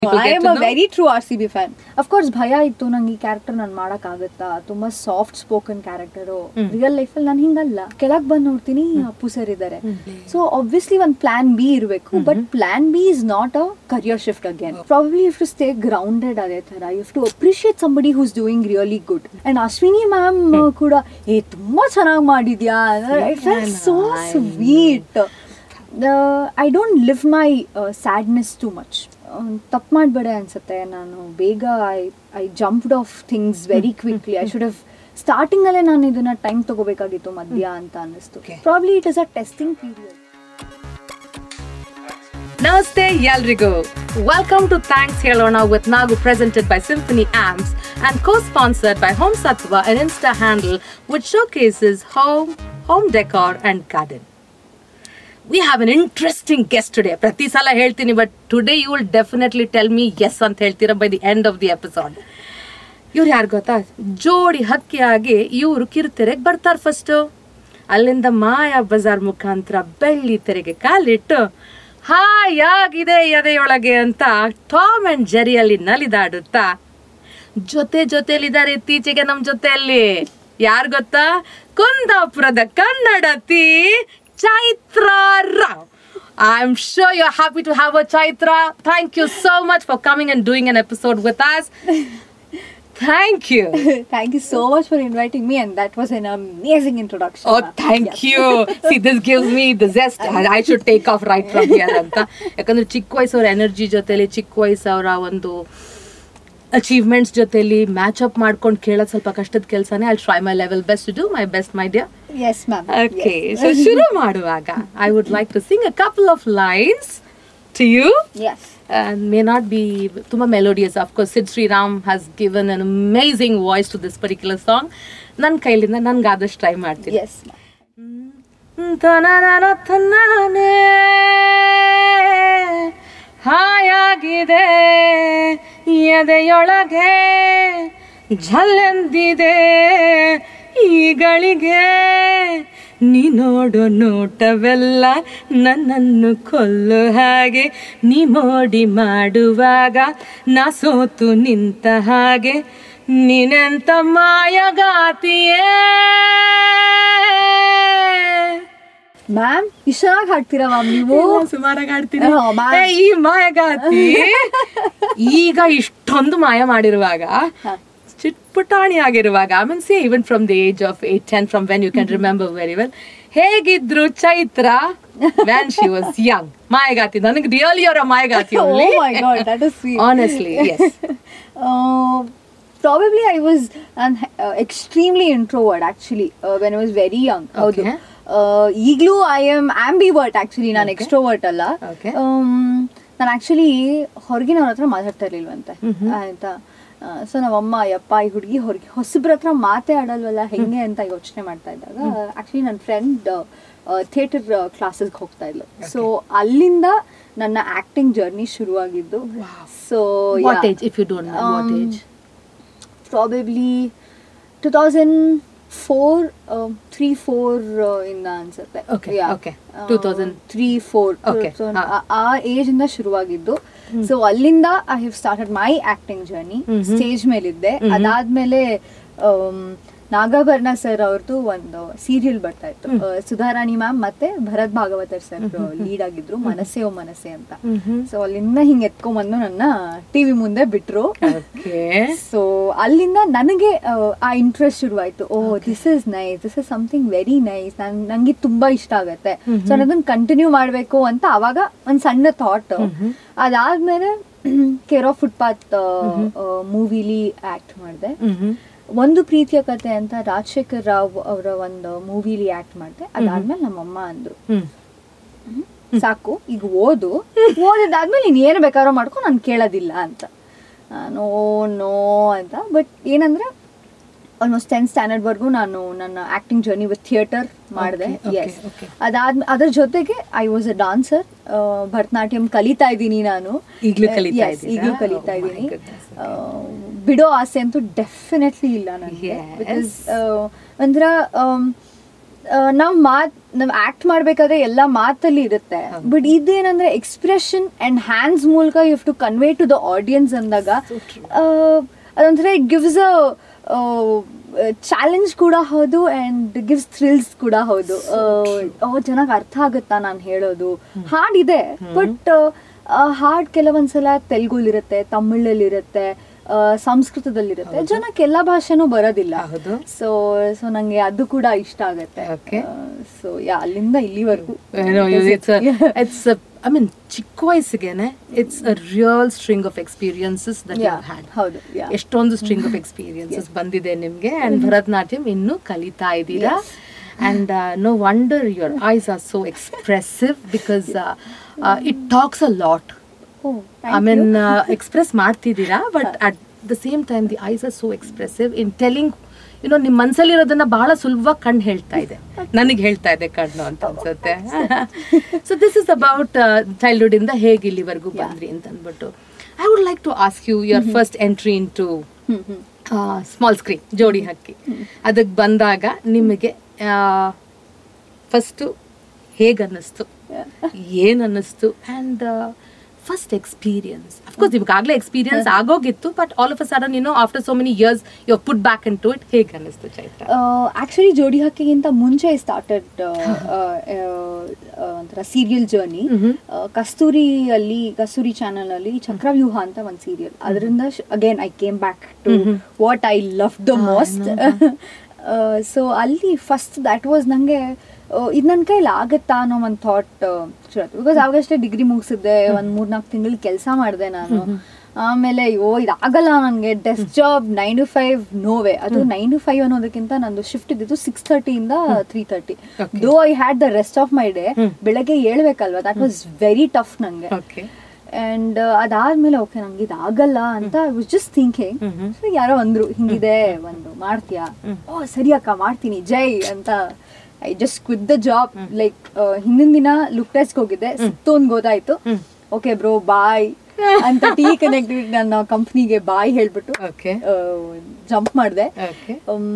People I get am to a know? Very true R C B fan of course ಭಯ ಇತ್ತು ನಂಗೆ ಈ character ನಾನು ಮಾಡೋಕ್ಕಾಗತ್ತಾ ತುಂಬಾ ಸಾಫ್ಟ್ ಸ್ಪೋಕನ್ ಕ್ಯಾರೆಕ್ಟರು ರಿಯಲ್ ಲೈಫಲ್ಲಿ ನಾನು ಹಿಂಗಲ್ಲ ಕೆಳಗೆ ಬಂದು ನೋಡ್ತೀನಿ ಅಪ್ಪು ಸರ್ ಇದ್ದಾರೆ ಸೊ ಆಬ್ವಿಯಸ್ಲಿ ಒಂದು ಪ್ಲಾನ್ ಬಿ ಇರಬೇಕು but plan B is not a career shift again probably you to stay grounded ಅದೇ ಥರ you to appreciate somebody who's doing really good and Ashwini ma'am ಕೂಡ ಏ ತುಂಬಾ ಚೆನ್ನಾಗಿ ಮಾಡಿದ್ಯಾ it felt so sweet I don't live my sadness too much ತಪ್ಪು ಮಾಡಬೇಡ ಅನ್ಸುತ್ತೆ ನಾನು ಬೇಗ I I jumped off things very quickly I should how starting ಅಲ್ಲೇ ನಾನು ಇದನ್ನ ಟೈಮ್ ತಗೋಬೇಕಾಗಿತ್ತು ಮಧ್ಯ ಅಂತ ಅನ್ನಿಸ್ತು Okay. Probably it is a testing period ನಮಸ್ತೆ ಎಲ್ರಿಗೂ ವೆಲ್ಕಮ್ ಟು ಥ್ಯಾಂಕ್ಸ್ ಹೇಳೋಣ with Nagu presented by Symphony arms and co sponsored by home Satva an insta handle which showcases home, home decor and garden. We have an interesting guest today. ಪ್ರತಿ ಸಲ ಹೇಳ್ತೀನಿ but today you will definitely tell me yes ಅಂತ ಹೇಳ್ತೀರಾ by the end of the episode ಇವ್ರು ಯಾರು ಗೊತ್ತಾ ಜೋಡಿ ಹಕ್ಕಿಯಾಗಿ ಇವರು ಕಿರುತೆರೆಗೆ ಬರ್ತಾರೆ ಫಸ್ಟು ಅಲ್ಲಿಂದ ಮಾಯಾ ಬಜಾರ್ ಮುಖಾಂತರ ಬೆಳ್ಳಿ ತೆರೆಗೆ ಕಾಲಿಟ್ಟು ಹಾಯಾಗಿದೆ ಎದೆಯೊಳಗೆ ಅಂತ ಟಾಮ್ ಅಂಡ್ ಜೆರಿಯಲ್ಲಿ ನಲಿದಾಡುತ್ತಾ ಜೊತೆ ಜೊತೆಲಿದ್ದಾರೆ ಇತ್ತೀಚೆಗೆ ನಮ್ಮ ಜೊತೆಯಲ್ಲಿ ಯಾರು ಗೊತ್ತಾ ಕುಂದಾಪುರದ ಕನ್ನಡತಿ Chaitra Rao I am sure you are happy to have a Chaitra thank you so much for coming and doing an episode with us thank you thank you so much for inviting me and that was an amazing introduction Oh, thank you. See, this gives me the zest. I should take off right from here ಅಂತ ಯಾಕಂದ್ರೆ ಚಿಕ್ಕ ವಯಸ್ಸವರ energy ಜೊತೆಲಿ ಚಿಕ್ಕ ವಯಸ್ಸವರ ಒಂದು achievements ಜೊತೆಲಿ match up ಮಾಡ್ಕೊಂಡು ಕೇಳೋದು ಸ್ವಲ್ಪ ಕಷ್ಟದ ಕೆಲಸನೇ I try my level best to do my best my dear yes ma'am okay so ಶುರು ಮಾಡುವಾಗ I would like to sing a couple of lines to you yes and may not be ತುಂಬಾ melodious of course sid sriram has given an amazing voice to this particular song ನನ್ನ ಕೈಲಿಂದ ನನ್ಗೆ ಆದಷ್ಟು try ಮಾಡ್ತೀನಿ S ತನನನ ತನ್ನಾನೆ ಹಾಯಾಗಿದೆ ಎದೆಯೊಳಗೆ ಝಲ್ಲೆಂದಿದೆ ಈಗಳಿಗೆ ನೀ ನೋಡೋ ನೋಟವೆಲ್ಲ ನನ್ನನ್ನು ಕೊಲ್ಲು ಹಾಗೆ ನೀ ಮೋಡಿ ಮಾಡುವಾಗ ನಾ ಸೋತು ನಿಂತ ಹಾಗೆ ನೀನೆಂತ ಮಾಯಗಾತಿಯೇ ಮ್ಯಾಮ್ ಇಷ್ಟು ಚೆನ್ನಾಗಿ ಹಾಡ್ತೀರಾ ಮ್ಯಾಮ್ ನೀವು ಸುಮಾರಾಗಿ ಆಡ್ತೀನಿ ಹಾ, ಮಾ- ಏ, ಈ ಮಾಯಗಾತಿ ಈಗ ಇಷ್ಟೊಂದು ಮಾಯ ಮಾಡಿರುವಾಗ ಹಾ. ಚಿಟ್ಪುಟಾಣಿ ಆಗಿರುವಾಗ I mean see even from the age of eight ten from when you can remember very well ಹೇಗಿದ್ರು Chaitra when she was young ಮಾಯಗಾತಿ ನನಗೆ ರಿಯಲಿ ಅವರ ಮಾಯಗಾತಿ Oh my God, that is sweet. Honestly yes Uh, probably I was an uh, extremely introvert actually uh, when I was very young. ಹೌದು Okay. ಈಗಲೂ I am ambivert actually ನಾನು extrovert ಅಲ್ಲ Okay. ನಾನು actually ಹೊರಗಿನವ್ರ ಹತ್ರ ಮಾತಾಡ್ತಾ ಇರ್ಲಿಲ್ವಂತೆ ಆಯ್ತಾ so ನಮ್ಮಮ್ಮ ಯಪ್ಪ ಈ ಹುಡುಗಿ ಹೊರಗೆ ಹೊಸಬ್ರ ಹತ್ರ ಮಾತೇ ಆಡಲ್ವಲ್ಲ ಹೆಂಗೆ ಅಂತ ಯೋಚನೆ ಮಾಡ್ತಾ ಇದ್ದಾಗ ಆಕ್ಚುಲಿ ನನ್ನ ಫ್ರೆಂಡ್ ಥಿಯೇಟರ್ ಕ್ಲಾಸಸ್ಗೆ ಹೋಗ್ತಾ ಇದ್ಲು ಸೊ ಅಲ್ಲಿಂದ ನನ್ನ ಆಕ್ಟಿಂಗ್ ಜರ್ನಿ ಶುರುವಾಗಿದ್ದು so what age if you don't know what age probably two thousand four three four ಇಂದ ಅನ್ಸುತ್ತೆ Okay, okay. 2000. Three four Okay, ಹಾ. ಆ ಏಜ್ ಇಂದ ಶುರುವಾಗಿದ್ದು ಸೊ ಅಲ್ಲಿಂದ I have started my acting journey stage ಮೇಲಿದ್ದೆ ಅದಾದ್ಮೇಲೆ ಆಮ್, ನಾಗಾಭರಣ ಸರ್ ಅವ್ರದ್ದು ಒಂದು ಸೀರಿಯಲ್ ಬರ್ತಾ ಇತ್ತು ಆ, ಸುಧಾರಾಣಿ ಮ್ಯಾಮ್ ಮತ್ತೆ ಭರತ್ ಭಾಗವತರ್ ಸರ್ ಲೀಡ್ ಆಗಿದ್ರು ಮನಸ್ಸೇ ಓ ಮನಸ್ಸೆ ಅಂತ ಸೊ ಅಲ್ಲಿಂದ ಹಿಂಗೆ ಎತ್ಕೊಂಡ್ಬಂದು ನನ್ನ ಟಿವಿ ಮುಂದೆ ಬಿಟ್ರು ಓಕೆ ಸೊ ಅಲ್ಲಿಂದ ನನಗೆ ಆ, ಆ ಇಂಟ್ರೆಸ್ಟ್ ಶುರುವಾಯ್ತು oh this is nice this is something very nice ನನ್ ನಂಗೆ ಇದ್ ತುಂಬಾ ಇಷ್ಟ ಆಗತ್ತೆ ಸೊ ಅದನ್ನ ಕಂಟಿನ್ಯೂ ಮಾಡಬೇಕು ಅಂತ ಅವಾಗ ಒಂದ್ ಸಣ್ಣ ಥಾಟ್ ಅದಾದ್ಮೇಲೆ ಕೇರ್ ಆಫ್ ಫುಟ್ಪಾತ್ ಮೂವಿಲಿ ಆಕ್ಟ್ ಮಾಡಿದೆ ಒಂದು ಪ್ರೀತಿಯ ಕತೆ ಅಂತ ರಾಜಶೇಖರ್ ರಾವ್ ಅವರ ಒಂದು ಮೂವಿಲಿ ಆಕ್ಟ್ ಮಾಡಿದೆ ಅದಾದ್ಮೇಲೆ ನಮ್ಮಮ್ಮ ಅಂದ್ರು ಹ್ಮ್ ಸಾಕು ಈಗ ಓದು ಓದಿದಾದ್ಮೇಲೆ ನೀನು ಏನು ಬೇಕಾದ್ರೂ ಮಾಡ್ಕೊ ನಾನು ಕೇಳೋದಿಲ್ಲ ಅಂತ ನೋ ನೋ ಅಂತ ಬಟ್ ಏನಂದ್ರೆ ಆಲ್ಮೋಸ್ಟ್ ಟೆಂತ್ ಸ್ಟ್ಯಾಂಡರ್ಡ್ವರೆಗೂ ನಾನು ನನ್ನ ಆಕ್ಟಿಂಗ್ ಜರ್ನಿ ವಿತ್ ಥಿಯೇಟರ್ ಮಾಡಿದೆ Okay, okay, ಎಸ್ okay. ಅದಾದ್ಮೇಲೆ ಅದ್ರ ಜೊತೆಗೆ I was a dancer Bharatanatyam ಕಲಿತಾ ಇದ್ದೀನಿ ನಾನು ಈಗ್ಲೂ ಕಲಿತಾ Yes, ಇದ್ದೀರಾ? ಈಗ್ಲೂ ಕಲಿತಾ Oh my ಇದ್ದೀನಿ goodness, ಆ, ಬಿಡೋ ಆಸೆ ಅಂತೂ ಡೆಫಿನೆಟ್ಲಿ ಇಲ್ಲ ನನಗೆ Yes. ಬಿಕಾಸ್ ಒಂಥರ ನಾವು ಮಾತ್ ನಾವು ಆಕ್ಟ್ ಮಾಡ್ಬೇಕಾದ್ರೆ ಎಲ್ಲ ಮಾತಲ್ಲಿ ಇರುತ್ತೆ ಬಟ್ ಇದೇನಂದ್ರೆ ಎಕ್ಸ್ಪ್ರೆಷನ್ ಅಂಡ್ ಹ್ಯಾಂಡ್ಸ್ ಮೂಲಕ you to convey to the audience ಅಂದಾಗ ಆ, ಅದೊಂಥರ ಇಟ್ ಗಿವ್ಸ್ ಅ ಚಾಲೆಂಜ್ ಕೂಡ ಹೌದು ಅಂಡ್ ಗಿವ್ಸ್ ಥ್ರಿಲ್ಸ್ ಕೂಡ ಹೌದು ಓ ಚೆನ್ನಾಗಿ ಅರ್ಥ ಆಗುತ್ತಾ ನಾನು ಹೇಳೋದು ಹಾಡಿದೆ ಬಟ್ ಹಾಡ್ ಕೆಲವೊಂದ್ಸಲ ತೆಲುಗುಲಿರುತ್ತೆ ತಮಿಳಲ್ಲಿರುತ್ತೆ ಆ, ಸಂಸ್ಕೃತದಲ್ಲಿರುತ್ತೆ ಜನಕ್ಕೆ ಎಲ್ಲ ಭಾಷೆನೂ ಬರೋದಿಲ್ಲ ಹೌದು. ಸೊ ಸೊ ನಂಗೆ ಅದು ಕೂಡ ಇಷ್ಟ ಆಗುತ್ತೆ Okay. ಸೊ ಯಾ ಅಲ್ಲಿಂದ ಇಲ್ಲಿವರೆಗೂ You know, you- it's a, it's a, I mean, ಚಿಕ್ಕ ವಯಸ್ಸಿಗೆನೆ it's a real string of experiences that you Yeah, had ಹೌದು, yeah. ಎಷ್ಟೊಂದು ಸ್ಟ್ರಿಂಗ್ ಆಫ್ ಎಕ್ಸ್ಪೀರಿಯನ್ಸಸ್ ಬಂದಿದೆ ನಿಮ್ಗೆ ಅಂಡ್ ಭರತನಾಟ್ಯಂ ಇನ್ನೂ ಕಲಿತಾ ಇದ್ದೀರಾ and no wonder your eyes are so expressive because it talks a lot I mean express ಮಾಡ್ತಿದ್ದೀರಾ but at the same time the eyes are so expressive in telling you know ನಿಮ್ಮ ಮನ್ಸಲ್ಲಿರೋದನ್ನ ಬಹಳ ಸುಲಭವಾಗಿ ಕಣ್ಣು ಹೇಳ್ತಾ ಇದೆ ನನಗೆ ಹೇಳ್ತಾ ಇದೆ ಕಣ್ಣು ಅಂತ ಅನ್ಸುತ್ತೆ so this is about childhood ಇಂದ ಹೇಗೆ ಇಲ್ಲಿವರೆಗೂ ಬಂದ್ರಿ ಅಂತ ಅಂದ್ಬಿಟ್ಟು I would like to ask you your first entry into small screen Jodi Hakki ಅದಕ್ಕೆ ಬಂದಾಗ ನಿಮಗೆ ಫಸ್ಟು ಹೇಗೆ ಅನ್ನಿಸ್ತು ಏನ್ ಅನ್ನಿಸ್ತು ಅಂಡ್ ಫಸ್ಟ್ ಎಕ್ಸ್ಪೀರಿಯನ್ಸ್ ಅಫ್ಕೋರ್ಸ್ ನಿಮ್ಗಾಗ್ಲೇ ಎಕ್ಸ್ಪೀರಿಯನ್ಸ್ ಆಗೋಗಿತ್ತು but all of a sudden you know after so many years you put back into it ಹೇಗೆ ಅನ್ನಿಸ್ತು ಚೈತ್ರ ಆಕ್ಚುಲಿ ಜೋಡಿ ಹಕ್ಕಿಗಿಂತ ಮುಂಚೆ ಸ್ಟಾರ್ಟೆಡ್ ಒಂಥರ ಸೀರಿಯಲ್ ಜರ್ನಿ ಮ್ಹೂ. ಕಸ್ತೂರಿಯಲ್ಲಿ ಕಸ್ತೂರಿ ಚಾನಲ್ ಅಲ್ಲಿ ಚಕ್ರವ್ಯೂಹ ಅಂತ ಒಂದು ಸೀರಿಯಲ್ ಅದರಿಂದ again I came back to ಮ್ಹೂ. What I love the most so ಅಲ್ಲಿ ಫಸ್ಟ್ ದ್ಯಾಟ್ ವಾಸ್ ನಂಗೆ ಇದು ನನ್ನ ಕೈಲಿ ಆಗತ್ತಾ ಅನ್ನೋ ಒಂದು ಥಾಟ್ ಬಿಕಾಸ್ ಅವಾಗಷ್ಟೇ ಡಿಗ್ರಿ ಮುಗಿಸಿದ್ದೆ ಒಂದು ಮೂರ್ನಾಲ್ಕು ತಿಂಗಳು ಕೆಲಸ ಮಾಡಿದೆ ನಾನು ಆಮೇಲೆ ಓ ಇದಾಗಲ್ಲ ನನಗೆ desk job nine to five ನೋವೆ ಅದು ನೈನ್ ಟು ಫೈವ್ ಅನ್ನೋದಕ್ಕಿಂತ ನಂದು ಶಿಫ್ಟ್ ಇದ್ದಿದ್ದು ಸಿಕ್ಸ್ ತರ್ಟಿಯಿಂದ three thirty Okay. Though I had the rest of my day ಬೆಳಗ್ಗೆ ಹೇಳ್ಬೇಕಲ್ವಾ ದಟ್ ವಾಸ್ ವೆರಿ ಟಫ್ ನನಗೆ ಓಕೆ ಅಂಡ್ ಅದಾದ್ಮೇಲೆ ಓಕೆ ನಂಗೆ ಇದಾಗಲ್ಲ ಅಂತ ಐ ವಾಸ್ ಜಸ್ಟ್ ಥಿಂಕಿಂಗ್ ಮ್ಹೂ. ಸೊ ಯಾರೋ ಅಂದ್ರು ಹಿಂಗಿದೆ ಒಂದು ಮಾಡ್ತೀಯಾ ಓ ಸರಿ ಅಕ್ಕ ಮಾಡ್ತೀನಿ ಜೈ ಅಂತ I just quit the job like ಹಿಂದಿನ ದಿನ ಲುಕ್ ಟೆಸ್ಟ್ ಹೋಗಿದ್ದೆ ಸಿಕ್ತು ಅಂತ ಗೊತ್ತಾಯ್ತು ಓಕೆ ಬ್ರೋ ಬಾಯ್ ಅಂತ ಟೀ ಕನೆಕ್ಟೆಡ್ ನನ್ನ ಕಂಪ್ನಿಗೆ ಬಾಯ್ ಹೇಳ್ಬಿಟ್ಟು ಓಕೆ ಜಂಪ್ ಮಾಡಿದೆ ಓಕೆ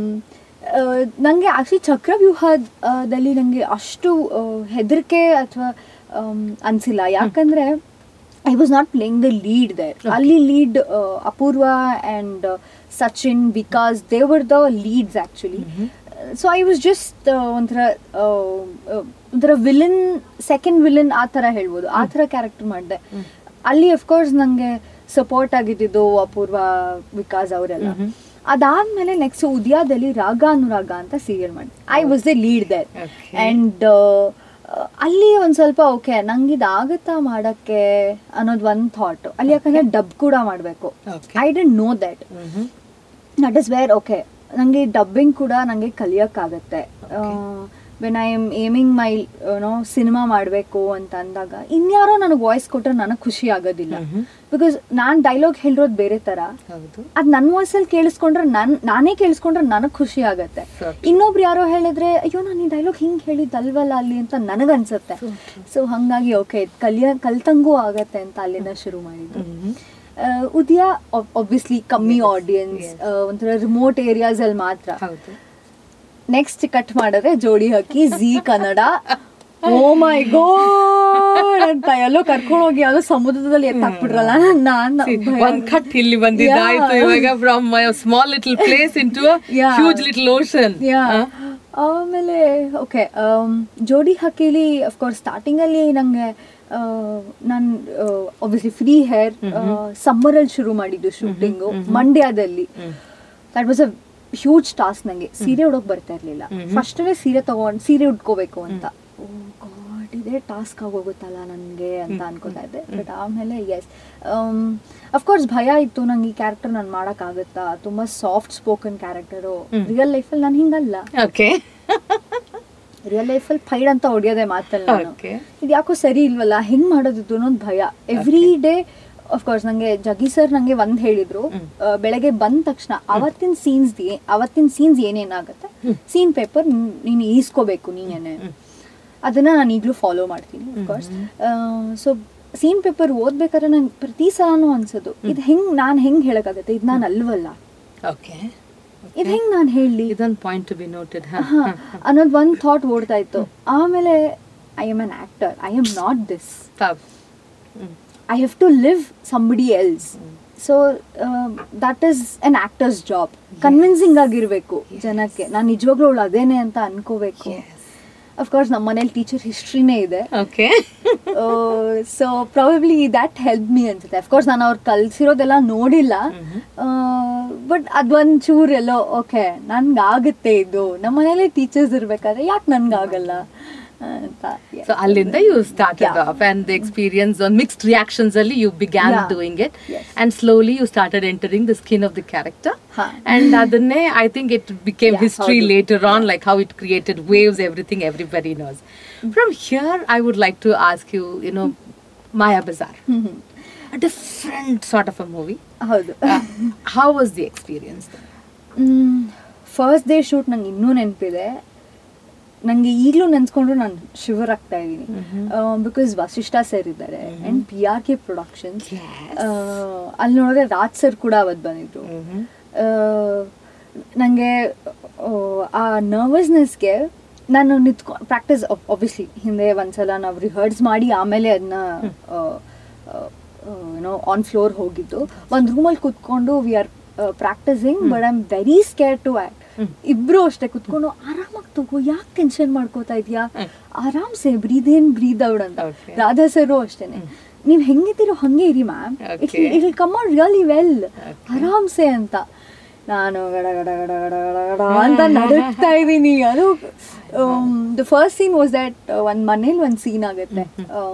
ನನಗೆ ಆಕ್ಚುಲಿ ಚಕ್ರವ್ಯೂಹದಲ್ಲಿ ನನಗೆ ಅಷ್ಟು ಹೆದರಿಕೆ ಅಥವಾ ಅನಿಸಿಲ್ಲ ಯಾಕಂದ್ರೆ I was not playing the lead there ಅಲ್ಲಿ lead Apoorva and Sachin because they were the leads actually so I was just ಒಂಥರ ಆ, ಆ, ಒಂಥರ ವಿಲನ್ ಸೆಕೆಂಡ್ ವಿಲನ್ ಆ ಥರ ಹೇಳ್ಬೋದು ಆ ಥರ ಕ್ಯಾರೆಕ್ಟರ್ ಮಾಡಿದೆ ಅಲ್ಲಿ ಅಫ್ಕೋರ್ಸ್ ನನಗೆ ಸಪೋರ್ಟ್ ಆಗಿದ್ದಿದ್ದು ಅಪೂರ್ವ ವಿಕಾಸ್ ಅವರೆಲ್ಲ ಅದಾದ್ಮೇಲೆ ನೆಕ್ಸ್ಟ್ ಉದಯದಲ್ಲಿ ರಾಗ ಅನುರಾಗ ಅಂತ ಸೀರಿಯಲ್ ಮಾಡಿ I was the lead there Okay. And ಅಲ್ಲಿ ಒಂದ್ ಸ್ವಲ್ಪ ಓಕೆ ನಂಗೆ ಇದಾಗತ್ತಾ ಮಾಡಕ್ಕೆ ಅನ್ನೋದು ಒಂದ್ ಥಾಟ್ ಅಲ್ಲಿ ಯಾಕಂದ್ರೆ ಡಬ್ ಕೂಡ ಮಾಡಬೇಕು Okay. I didn't know that that is where okay ನನಗೆ ಡಬ್ಬಿಂಗ್ ಕೂಡ ನನಗೆ ಕಲಿಯೋಕ್ಕಾಗತ್ತೆ when I am aiming my no cinema ಮಾಡಬೇಕು ಅಂತ ಅಂದಾಗ ಇನ್ಯಾರೋ ನನಗೆ ವಾಯ್ಸ್ ಕೊಟ್ಟರೆ ನನಗೆ ಖುಷಿ ಆಗೋದಿಲ್ಲ ಬಿಕಾಸ್ ನಾನು ಡೈಲಾಗ್ ಹೇಳಿರೋದು ಬೇರೆ ಥರ ಹೌದು ಅದು ನನ್ನ ವಾಯ್ಸಲ್ಲಿ ಕೇಳಿಸ್ಕೊಂಡ್ರೆ ನನ್ ನಾನೇ ಕೇಳಿಸ್ಕೊಂಡ್ರೆ ನನಗೆ ಖುಷಿ ಆಗತ್ತೆ So ಇನ್ನೊಬ್ರು ಯಾರೋ ಹೇಳಿದ್ರೆ ಅಯ್ಯೋ ನಾನು ಈ ಡೈಲಾಗ್ ಹಿಂಗೆ ಹೇಳಿದ್ದಲ್ವಲ್ಲ ಅಲ್ಲಿ ಅಂತ ನನಗನ್ಸುತ್ತೆ ಸೊ ಹಾಗಾಗಿ ಓಕೆ ಕಲಿಯ ಕಲ್ತಂಗೂ ಆಗತ್ತೆ ಅಂತ ಅಲ್ಲಿಂದ ಶುರು ಮಾಡಿದ್ದು ಆ, ಉದಯ ಒಬ್ವಿಯಸ್ಲಿ ಕಮ್ಮಿ ಆಡಿಯನ್ಸ್ ಒಂಥರ ರಿಮೋಟ್ ಏರಿಯಾಸ್ ಅಲ್ಲಿ ಮಾತ್ರ ಹೌದು ನೆಕ್ಸ್ಟ್ ಕಟ್ ಮಾಡಿದ್ರೆ ಜೋಡಿ ಹಾಕಿ ಜಿ ಕನ್ನಡ ಓ ಮೈ ಗೋಡ್ ಅಂತ ಎಲ್ಲೋ ಕರ್ಕೊಂಡು ಹೋಗಿ ಯಾವ್ದೋ ಸಮುದ್ರದಲ್ಲಿ ಎತ್ತಾಕ್ಬಿಟ್ರಲ್ಲ ನಾನ್ See, ಒಂದ್ ಕಟ್ ಇಲ್ಲಿ ಬಂದಿದ್ದಾಯ್ತು Yeah. ಇವಾಗ from small little place into Yeah. Huge little ocean ಆಮೇಲೆ ಓಕೆ ಜೋಡಿ ಹಕ್ಕಿಲಿ ಅಫ್ಕೋರ್ಸ್ ಸ್ಟಾರ್ಟಿಂಗಲ್ಲಿ ನನಗೆ ನಾನು ಒಬ್ವಿಯಸ್ಲಿ ಫ್ರೀ ಹೇರ್ ಸಮ್ಮರಲ್ಲಿ ಶುರು ಮಾಡಿದ್ದು ಶೂಟಿಂಗು ಮಂಡ್ಯದಲ್ಲಿ that was a huge task ನನಗೆ ಸೀರೆ ಉಡೋಕೆ ಬರ್ತಾ ಇರಲಿಲ್ಲ ಫಸ್ಟೇ ಸೀರೆ ತಗೊಂಡು ಸೀರೆ ಉಟ್ಕೋಬೇಕು ಅಂತ ಓ ಗಾಡ್ ಇದೇ ಟಾಸ್ಕ್ ಆಗೋಗುತ್ತಲ್ಲ ನನಗೆ ಅಂತ ಅನ್ಕೋತಾ ಇದ್ದೆ ಬಟ್ ಆಮೇಲೆ ಎಸ್ ಅಫ್ಕೋರ್ಸ್ ಭಯ ಇತ್ತು ನಂಗೆ ಈ ಕ್ಯಾರೆಕ್ಟರ್ ನಾನು ಮಾಡೋಕ್ಕಾಗುತ್ತಾ ತುಂಬ ಸಾಫ್ಟ್ ಸ್ಪೋಕನ್ ಕ್ಯಾರೆಕ್ಟರು ರಿಯಲ್ ಲೈಫಲ್ಲಿ ನಾನು ಹಿಂಗಲ್ಲ ಓಕೆ ರಿಯಲ್ ಲೈಫಲ್ಲಿ ಫೈಡ್ ಅಂತ ಹೊಡಿಯೋದೆ ಮಾತಲ್ಲ ನಾನು Okay. ಇದು ಯಾಕೋ ಸರಿ ಇಲ್ವಲ್ಲ ಹೆಂಗ್ ಮಾಡೋದಿದ್ದು ಅನ್ನೋದು ಭಯ ಎವ್ರಿ ಡೇ ಅಫ್ಕೋರ್ಸ್ ನಂಗೆ ಜಗಿ ಸರ್ ನಂಗೆ ಒಂದ್ ಹೇಳಿದ್ರು ಆ, ಬೆಳಗ್ಗೆ ಬಂದ ತಕ್ಷಣ ಅವತ್ತಿನ ಸೀನ್ಸ್ ಅವತ್ತಿನ ಸೀನ್ಸ್ ಏನೇನಾಗುತ್ತೆ ಸೀನ್ ಪೇಪರ್ ನೀನು ಈಸ್ಕೋಬೇಕು ನೀನೇನೆ ಅದನ್ನ ನಾನು ಈಗಲೂ ಫಾಲೋ ಮಾಡ್ತೀನಿ ಅಫ್ಕೋರ್ಸ್ ಸೊ ಸೀನ್ ಪೇಪರ್ ಓದ್ಬೇಕಾದ್ರೆ ನಂಗೆ ಪ್ರತಿ ಸಲನೂ ಅನ್ಸೋದು ಇದು ಹೆಂಗ್ ನಾನು ಹೆಂಗ್ ಹೇಳಕ್ಕಾಗತ್ತೆ ಇದು ನಾನು ಅಲ್ವಲ್ಲ ಓಕೆ ಇದು ಹೆಂಗ್ ನಾನು ಹೇಳಿ ಇದೊಂದು ಪಾಯಿಂಟ್ ಟು ಬಿ ನೋಟೆಡ್ ಅನ್ನೋದು ಒಂದು ಥಾಟ್ ಓಡ್ತಾ ಇತ್ತು ಆಮೇಲೆ I am an actor I am not this I have to live somebody else so that is an actor's job convincing ಆಗಿರಬೇಕು ಜನಕ್ಕೆ ನಾನು ನಿಜವಾಗ್ಲೂ ಅವಳು ಅದೇನೆ ಅಂತ ಅನ್ಕೋಬೇಕು ಅಫ್ಕೋರ್ಸ್ ನಮ್ಮ ಮನೇಲಿ ಟೀಚರ್ ಹಿಸ್ಟ್ರಿನೇ ಇದೆ okay so probably that help me ಅನ್ಸುತ್ತೆ ಅಫ್ಕೋರ್ಸ್ ನಾನು ಅವ್ರು ಕಲ್ಸಿರೋದೆಲ್ಲ ನೋಡಿಲ್ಲ ಬಟ್ ಅದೊಂದು ಚೂರು ಎಲ್ಲೋ ಓಕೆ ನನ್ಗಾಗುತ್ತೆ ಇದು ನಮ್ಮ ಮನೇಲಿ ಟೀಚರ್ಸ್ ಇರ್ಬೇಕಾದ್ರೆ ಯಾಕೆ ನನ್ಗಾಗಲ್ಲ ಅಂತ ಸೊ ಅಲ್ಲಿಂದ you started Yeah. Of and the experience on mixed reactions ಅಲ್ಲಿ you began Yeah. Doing it Yes. And slowly you started entering the skin of the character ಹಾ. ಅಂಡ್ ಅದನ್ನೇ I think it became Yeah, history ಹೌದು. Later on like how it created waves everything everybody knows from here I would like to ask you you know Maya Bazaar hmm hmm. Different sort of a movie ಹೌದು how was the experience first day shoot ನಂಗೆ ಇನ್ನೂ ನೆನಪಿದೆ ನನಗೆ ಈಗಲೂ ನೆನೆಸ್ಕೊಂಡ್ರು ನಾನು shiver ಆಗ್ತಾ ಇದ್ದೀನಿ because Vasishta sir ಇದ್ದಾರೆ and P R K productions Yes. ಅಲ್ಲಿ ನೋಡಿದ್ರೆ ರಾಜ್ ಸರ್ ಕೂಡ ಅವತ್ತು ಬಂದಿದ್ರು ನನಗೆ ಆ ನರ್ವಸ್ನೆಸ್ಗೆ ನಾನು ನಿಂತ್ಕೊ ಪ್ರಾಕ್ಟೀಸ್ ಆಬ್ವಿಯಸ್ಲಿ ಹಿಂದೆ ಒಂದ್ಸಲ ನಾವು ರಿಹರ್ಸ್ ಮಾಡಿ ಆಮೇಲೆ ಅದನ್ನ ಏನೋ ಆನ್ ಫ್ಲೋರ್ ಹೋಗಿದ್ದು ಒಂದು ರೂಮಲ್ಲಿ ಕುತ್ಕೊಂಡು we are practicing but I am very scare to act ಇಬ್ರು ಅಷ್ಟೇ ಕುತ್ಕೊಂಡು ಆರಾಮಾಗಿ ತಗೋ ಯಾಕೆ ಟೆನ್ಷನ್ ಮಾಡ್ಕೋತಾ ಇದೆಯಾ ಆರಾಮ್ಸೆ ಬ್ರೀದ್ ಇನ್ ಬ್ರೀದ್ ಔಟ್ ಅಂತ Okay. ರಾಧಾ ಸರು ಅಷ್ಟೇನೆ ನೀವು ಹೆಂಗಿದ್ದೀರೋ ಹಂಗೆ ಇರಿ ma'am Okay. It come out really well Okay. ಆರಾಮ್ಸೆ ಅಂತ ನಾನು ಗಡ ಗಡ ಗಡ ಗಡ ಗಡ ಗಡ ಅಂತ ನಡುಕ್ತಾ ಇದ್ದೀನಿ ಅದು the first scene was that ಒಂದು ಮನೇಲಿ ಒಂದು ಸೀನ್ ಆಗುತ್ತೆ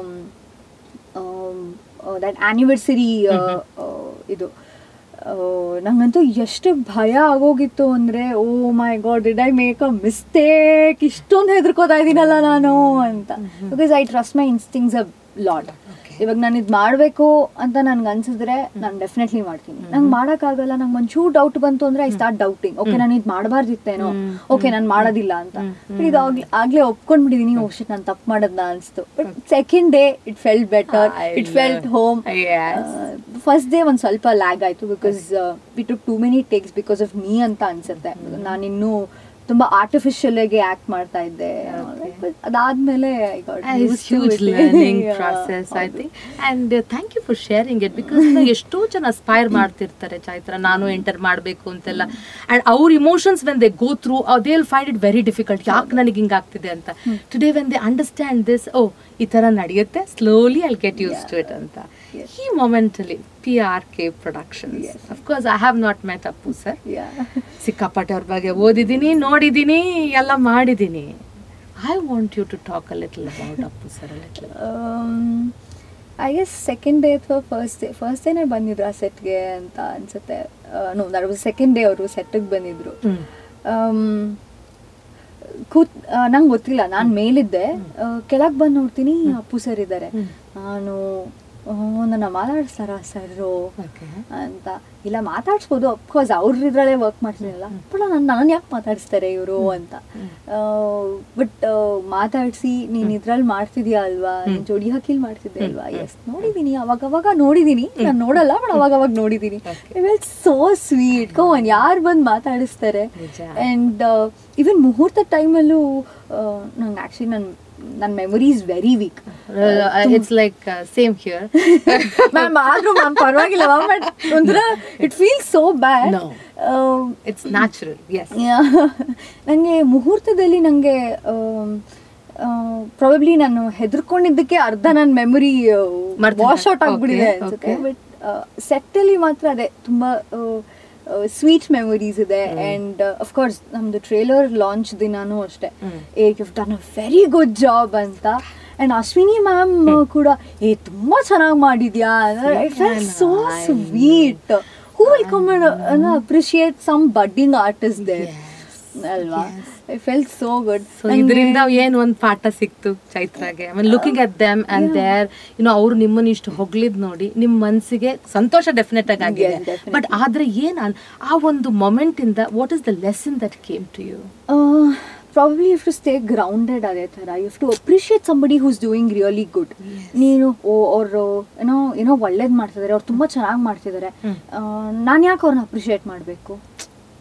ದಟ್ ಆ್ಯನಿವರ್ಸರಿ ಇದು ಆ, ನಂಗಂತೂ ಎಷ್ಟು ಭಯ ಆಗೋಗಿತ್ತು ಅಂದರೆ oh my God did I make a mistake ಇಷ್ಟೊಂದು ಹೆದರ್ಕೋತಾ ಇದ್ದೀನಲ್ಲ ನಾನು ಅಂತ because I trust my instincts a lot ಇವಾಗ ನಾನು ಇದು ಮಾಡಬೇಕು ಅಂತ ನನ್ಗೆ ಅನ್ಸಿದ್ರೆ ನಾನು ಡೆಫಿನೆಟ್ಲಿ ಮಾಡ್ತೀನಿ ನಂಗೆ ಮಾಡೋಕ್ಕಾಗಲ್ಲ ನಂಗೆ ಒಂಚೂರು ಡೌಟ್ ಬಂತು ಅಂದ್ರೆ ಐ ಸ್ಟಾರ್ಟ್ ಡೌಟಿಂಗ್ ಓಕೆ ನಾನು ಇದು ಮಾಡಬಾರ್ದಿತ್ತೇನೋ ಓಕೆ ನಾನು ಮಾಡೋದಿಲ್ಲ ಅಂತ ಇದು ಆಗ್ಲೇ ಆಗ್ಲೇ ಒಪ್ಕೊಂಡ್ಬಿಟ್ಟಿದೀನಿ ಓ ಶಿಟ್ ನಾನು ತಪ್ಪು ಮಾಡೋದ್ನ ಅನಿಸ್ತು but second day it felt better I it felt home Yes. First day ಒಂದು ಸ್ವಲ್ಪ ಲ್ಯಾಗ್ ಆಯಿತು because we took too many takes because of me ಅಂತ ಅನ್ಸುತ್ತೆ ನಾನಿನ್ನೂ ತುಂಬ ಆರ್ಟಿಫಿಷಿಯಲ್ ಆಗಿ ಆಕ್ಟ್ ಮಾಡ್ತಾ ಇದ್ದೆ But ಅದಾದ್ಮೇಲೆ I got It's used to huge it. learning Yeah, process, I ಹೌದು. think. And uh, thank you for sharing it because you know, ಎಷ್ಟೋ ಜನ ಅಸ್ಪೈರ್ ಮಾಡ್ತಿರ್ತಾರೆ ಚೈತ್ರ ನಾನು ಎಂಟರ್ ಮಾಡಬೇಕು ಅಂತೆಲ್ಲ ಅಂಡ್ ಅವ್ರ emotions when they go through they will find it very difficult ಯಾಕೆ ನನಗೆ ಹಿಂಗೆ ಆಗ್ತಿದೆ ಅಂತ today when they understand this oh ಈ ಥರ ನಡೆಯುತ್ತೆ slowly I'll get used to it ಅಂತ Yes. ಈ ಮೊಮೆಂಟಲ್ಲಿ P R K productions Yes. Of course I have not met Appu sir Yeah. ಸಿಕ್ಕಾಪಟ್ಟೆ ಅವ್ರ ಬಗ್ಗೆ ಓದಿದ್ದೀನಿ ನೋಡಿದ್ದೀನಿ ಎಲ್ಲ ಮಾಡಿದ್ದೀನಿ I want you to talk a little about Appu sir little I guess second day ಅಥವಾ ಫಸ್ಟ್ ಡೇ ಫಸ್ಟ್ ಡೇನೇ ಬಂದಿದ್ರು ಆ ಸೆಟ್ಗೆ ಅಂತ ಅನ್ಸುತ್ತೆ no that was second day ಅವರು ಸೆಟ್ಟಿಗೆ ಬಂದಿದ್ರು ಕೂತ್ ನಂಗೆ ಗೊತ್ತಿಲ್ಲ ನಾನು ಮೇಲಿದ್ದೆ ಕೆಳಗೆ ಬಂದು ನೋಡ್ತೀನಿ ಅಪ್ಪು ಸರ್ ಇದ್ದಾರೆ ನಾನು ಆ, ನನ್ನ ಮಾತಾಡಿಸ್ತಾರ ಸರು ಓಕೆ ಅಂತ ಇಲ್ಲ ಮಾತಾಡ್ಸ್ಬೋದು ಅಫ್ಕೋರ್ಸ್ ಅವ್ರ ಇದ್ರಲ್ಲೇ ವರ್ಕ್ ಮಾಡ್ತಿರಲಿಲ್ಲ ಬಟ್ ನಾನು ನಾನು ಯಾಕೆ ಮಾತಾಡಿಸ್ತಾರೆ ಇವರು ಅಂತ ಬಟ್ ಮಾತಾಡಿಸಿ ನೀನು ಇದ್ರಲ್ಲಿ ಮಾಡ್ತಿದ್ಯಾ ಅಲ್ವಾ ನೀನು ಜೋಡಿ ಹಾಕಿಲ್ ಮಾಡ್ತಿದ್ದೆ ಅಲ್ವಾ ಎಸ್ ನೋಡಿದ್ದೀನಿ ಅವಾಗ ಅವಾಗ ನೋಡಿದ್ದೀನಿ ನಾನು ನೋಡಲ್ಲ ಬಟ್ ಅವಾಗ ಅವಾಗ ನೋಡಿದ್ದೀನಿ ವೆಲ್ ಸೋ ಸ್ವೀಟ್ ಕೋನ್ ಯಾರು ಬಂದು ಮಾತಾಡಿಸ್ತಾರೆ ನಿಜ. ಆ್ಯಂಡ್ ಈವನ್ ಮುಹೂರ್ತ ಟೈಮಲ್ಲೂ ನಂಗೆ ಆ್ಯಕ್ಚುಲಿ ನನ್ನ ನನ್ನ memory is very weak it's like same here ma'am ಆದ್ರೂ ಮ್ಯಾಮ್ ಪರವಾಗಿಲ್ಲ ಬಟ್ ಒಂಥರ it feel so bad No. It's natural yes ನನಗೆ ಮುಹೂರ್ತದಲ್ಲಿ ನನಗೆ ಪ್ರಾಬಬ್ಲಿ ನಾನು ಹೆದರ್ಕೊಂಡಿದ್ದಕ್ಕೆ ಅರ್ಧ ನನ್ನ ಮೆಮೊರಿ ಮರ್ತಿದ್ದೆ. ವಾಶ್ ಔಟ್ ಆಗ್ಬಿಟ್ಟಿದೆ Okay, ಅನ್ಸುತ್ತೆ okay. ಬಟ್ ಸೆಟ್ಟಲ್ಲಿ ಮಾತ್ರ ಅದೇ ತುಂಬ ಸ್ವೀಟ್ ಮೆಮೊರೀಸ್ ಇದೆ ಆ್ಯಂಡ್ ಅಫ್ಕೋರ್ಸ್ ನಮ್ಮದು ಟ್ರೇಲರ್ ಲಾಂಚ್ ದಿನಾನೂ ಅಷ್ಟೇ ಹ್ಮ್. ಏ you done a very good job ಅಂತ ಆ್ಯಂಡ್ ಅಶ್ವಿನಿ ಮ್ಯಾಮ್ ಕೂಡ ಏ ತುಂಬ ಚೆನ್ನಾಗಿ ಮಾಡಿದ್ಯಾ it felt so I sweet who will come and appreciate some budding artist there ಅಲ್ವಾ I felt so good so ಇದರಿಂದ ಏನ್ ಒಂದ್ ಪಾಠ ಸಿಕ್ತು ಚೈತ್ರಾಗೆ ಆಮೇಲೆ looking at them and there you know ಅವ್ರು ನಿಮ್ಮನ್ನ ಇಷ್ಟು ಹೊಗಳಿದ್ ನೋಡಿ ನಿಮ್ ಮನ್ಸಿಗೆ ಸಂತೋಷ ಡೆಫಿನೆಟ್ ಆಗಿ ಆಗಿದೆ Yes, definitely. ಬಟ್ ಆದ್ರೆ ಏನ್ ಅನ್- ಆ ಒಂದು ಮೊಮೆಂಟ್ ಇಂದ what is the lesson that came to you probably you to stay grounded ಅದೇ ಥರ you to appreciate somebody who's doing really good ನೀನು ಓ ಅವರು ಏನೋ ಏನೋ ಒಳ್ಳೇದು ಮಾಡ್ತಿದ್ದಾರೆ ಅವ್ರು ತುಂಬ ಚೆನ್ನಾಗಿ ಮಾಡ್ತಿದ್ದಾರೆ ನಾನು ಯಾಕೆ ಅವ್ರನ್ನ ಅಪ್ರಿಷಿಯೇಟ್ ಮಾಡಬೇಕು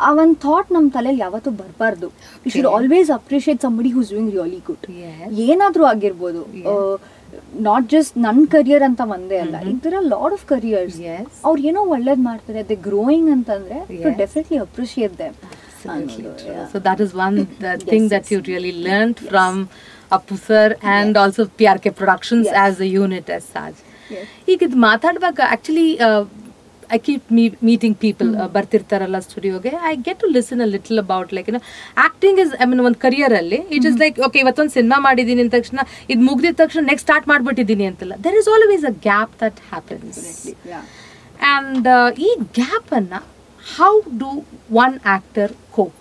ಆ ಒಂದು ಥಾಟ್ ನಮ್ಮ ತಲೆಯಲ್ಲಿ ಯಾವತ್ತೂ ಬರಬಾರ್ದು you should Okay. Always appreciate somebody who's doing really good Yes. ಏನಾದರೂ ಆಗಿರ್ಬೋದು Yeah. ನಾಟ್ ಜಸ್ಟ್ ನನ್ನ ಕರಿಯರ್ ಅಂತ ಒಂದೇ ಅಲ್ಲ Mhm. ಇದರ ಲಾಟ್ ಆಫ್ ಕರಿಯರ್ಸ್ Yes. ಅವ್ರು ಏನೋ ಒಳ್ಳೇದ್ ಮಾಡ್ತಾರೆ ಅದೇ ಗ್ರೋಯಿಂಗ್ ಅಂತಂದ್ರೆ Yes. Definitely appreciate them Absolutely true. So that is one the thing that yes. you really learned Yes. from Appu sir and Yes. also PRK Productions Yes. as a unit as such. Yes. ಈಗ ಇದು ಮಾತಾಡುವಾಗ actually I keep meeting people ಬರ್ತಿರ್ತಾರಲ್ಲ ಸ್ಟುಡಿಯೋಗೆ I get to listen a little about like ಏನೋ acting is I mean ಒಂದು career ಅಲ್ಲಿ it is like okay ಇವತ್ತೊಂದು cinema ಮಾಡಿದ್ದೀನಿ ಅಂದ ತಕ್ಷಣ ಇದು ಮುಗ್ದಿದ ತಕ್ಷಣ ನೆಕ್ಸ್ಟ್ ಸ್ಟಾರ್ಟ್ ಮಾಡ್ಬಿಟ್ಟಿದ್ದೀನಿ ಅಂತಲ್ಲ there is always a gap that happens and ಈ ಗ್ಯಾಪನ್ನು how do one actor cope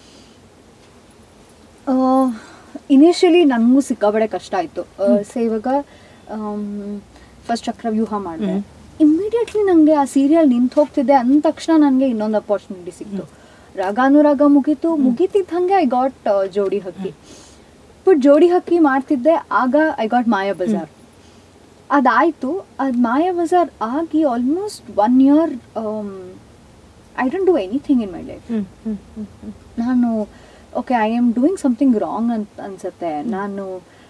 initially ನನಗೂ ಸಿಕ್ಕಾಬಡೆ ಕಷ್ಟ ಆಯಿತು ಸೊ ಇವಾಗ ಫಸ್ಟ್ ಚಕ್ರವ್ಯೂಹ ಮಾಡಿದೆ ಹ್ಮ್. ಇಮ್ಮಿಡಿಯೇಟ್ಲಿ ನನಗೆ ಆ ಸೀರಿಯಲ್ ನಿಂತು ಹೋಗ್ತಿದೆ ಅಂದ ತಕ್ಷಣ ನನಗೆ ಇನ್ನೊಂದು ಅಪಾರ್ಚುನಿಟಿ ಸಿಕ್ತು ರಾಗಾನುರಾಗ ಮುಗೀತು ಮುಗೀತಿದ್ದಂಗೆ ಐ ಗಾಟ್ ಜೋಡಿ ಹಕ್ಕಿ ಬಟ್ ಜೋಡಿ ಹಕ್ಕಿ ಮಾಡ್ತಿದ್ದೆ ಆಗ ಐ ಗಾಟ್ ಮಾಯಾ ಬಜಾರ್ ಅದಾಯಿತು ಅದು ಮಾಯಾ ಬಜಾರ್ ಆಗಿ almost one year I don't do anything in my life ನಾನು okay I am doing something wrong ಅಂತ ಅನ್ಸುತ್ತೆ ನಾನು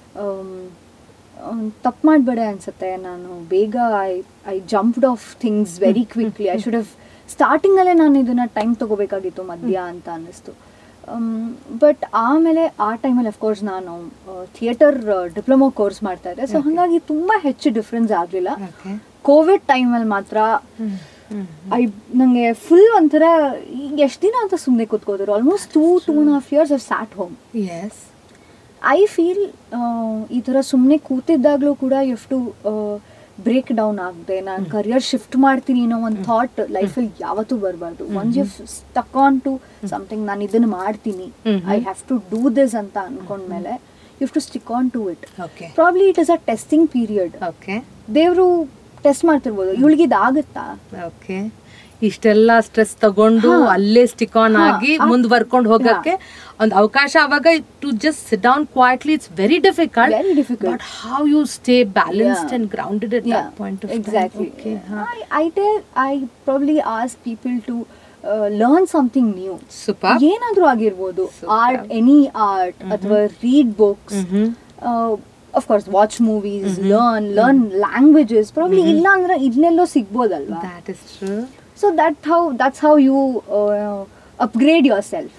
ತಪ್ಪು ಮಾಡಬೇಡೆ ಅನ್ಸುತ್ತೆ ನಾನು ಬೇಗ I I jumped off things very quickly I should have ಸ್ಟಾರ್ಟಿಂಗಲ್ಲೇ ನಾನು ಇದನ್ನು ಟೈಮ್ ತೊಗೋಬೇಕಾಗಿತ್ತು ಮಧ್ಯ ಅಂತ ಅನ್ನಿಸ್ತು ಬಟ್ ಆಮೇಲೆ ಆ ಟೈಮಲ್ಲಿ ಅಫ್ಕೋರ್ಸ್ ನಾನು ಥಿಯೇಟರ್ ಡಿಪ್ಲೊಮಾ ಕೋರ್ಸ್ ಮಾಡ್ತಾ ಇದ್ದೆ ಸೊ Okay. ಹಾಗಾಗಿ ತುಂಬ ಹೆಚ್ಚು ಡಿಫ್ರೆನ್ಸ್ ಆಗಲಿಲ್ಲ ಓಕೆ ಕೋವಿಡ್ ಟೈಮಲ್ಲಿ ಮಾತ್ರ ಐ ನನಗೆ ಫುಲ್ ಒಂಥರ ಈಗ ಎಷ್ಟು ದಿನ ಅಂತ ಸುಮ್ಮನೆ ಕೂತ್ಕೋದ್ರು almost two two and half years off sat home yes I feel ಈ ಥರ ಸುಮ್ಮನೆ ಕೂತಿದ್ದಾಗಲೂ ಕೂಡ ಎಷ್ಟು ಬ್ರೇಕ್ ಡೌನ್ ಆಗದೆ ನಾನು ಕರಿಯರ್ ಶಿಫ್ಟ್ ಮಾಡ್ತೀನಿ ಅನ್ನೋ ಒಂದು ಥಾಟ್ ಲೈಫಲ್ಲಿ ಯಾವತ್ತೂ ಬರಬಾರ್ದು once you stuck on to something ನಾನು ಇದನ್ನು ಮಾಡ್ತೀನಿ Mhm. I have to do this ಅಂತ ಅನ್ಕೊಂಡ್ಮೇಲೆ you to stick on to it okay probably it is a testing period okay ದೇವರು ಟೆಸ್ಟ್ ಮಾಡ್ತಿರ್ಬೋದು ಇವಳಿಗೆ ಇದಾಗುತ್ತಾ ಓಕೆ ಇಷ್ಟೆಲ್ಲ ಸ್ಟ್ರೆಸ್ ತಗೊಂಡು ಹಾ. ಅಲ್ಲೇ ಸ್ಟಿಕ್ ಆನ್ ಹಾ, ಆಗಿ ಆ- ಮುಂದುವರ್ಕೊಂಡು ಹೋಗಕ್ಕೆ ಒಂದು ಅವಕಾಶ ಅವಾಗ to just sit down quietly it's very difficult Very difficult. But how you stay balanced Yeah. And grounded at that point of exactly. Okay I, I tell, I probably ask people to uh, learn something new. Super ಏನಾದ್ರೂ ಆಗಿರ್ಬೋದು Superb. Art any art ಅಥವಾ read books Mhm. Of course watch movies learn learn languages probably ಇಲ್ಲ ಅಂದ್ರೆ ಇಲ್ಲೆಲ್ಲೋ ಸಿಗ್ಬೋದಲ್ವಾ that is true so that how that's how you upgrade yourself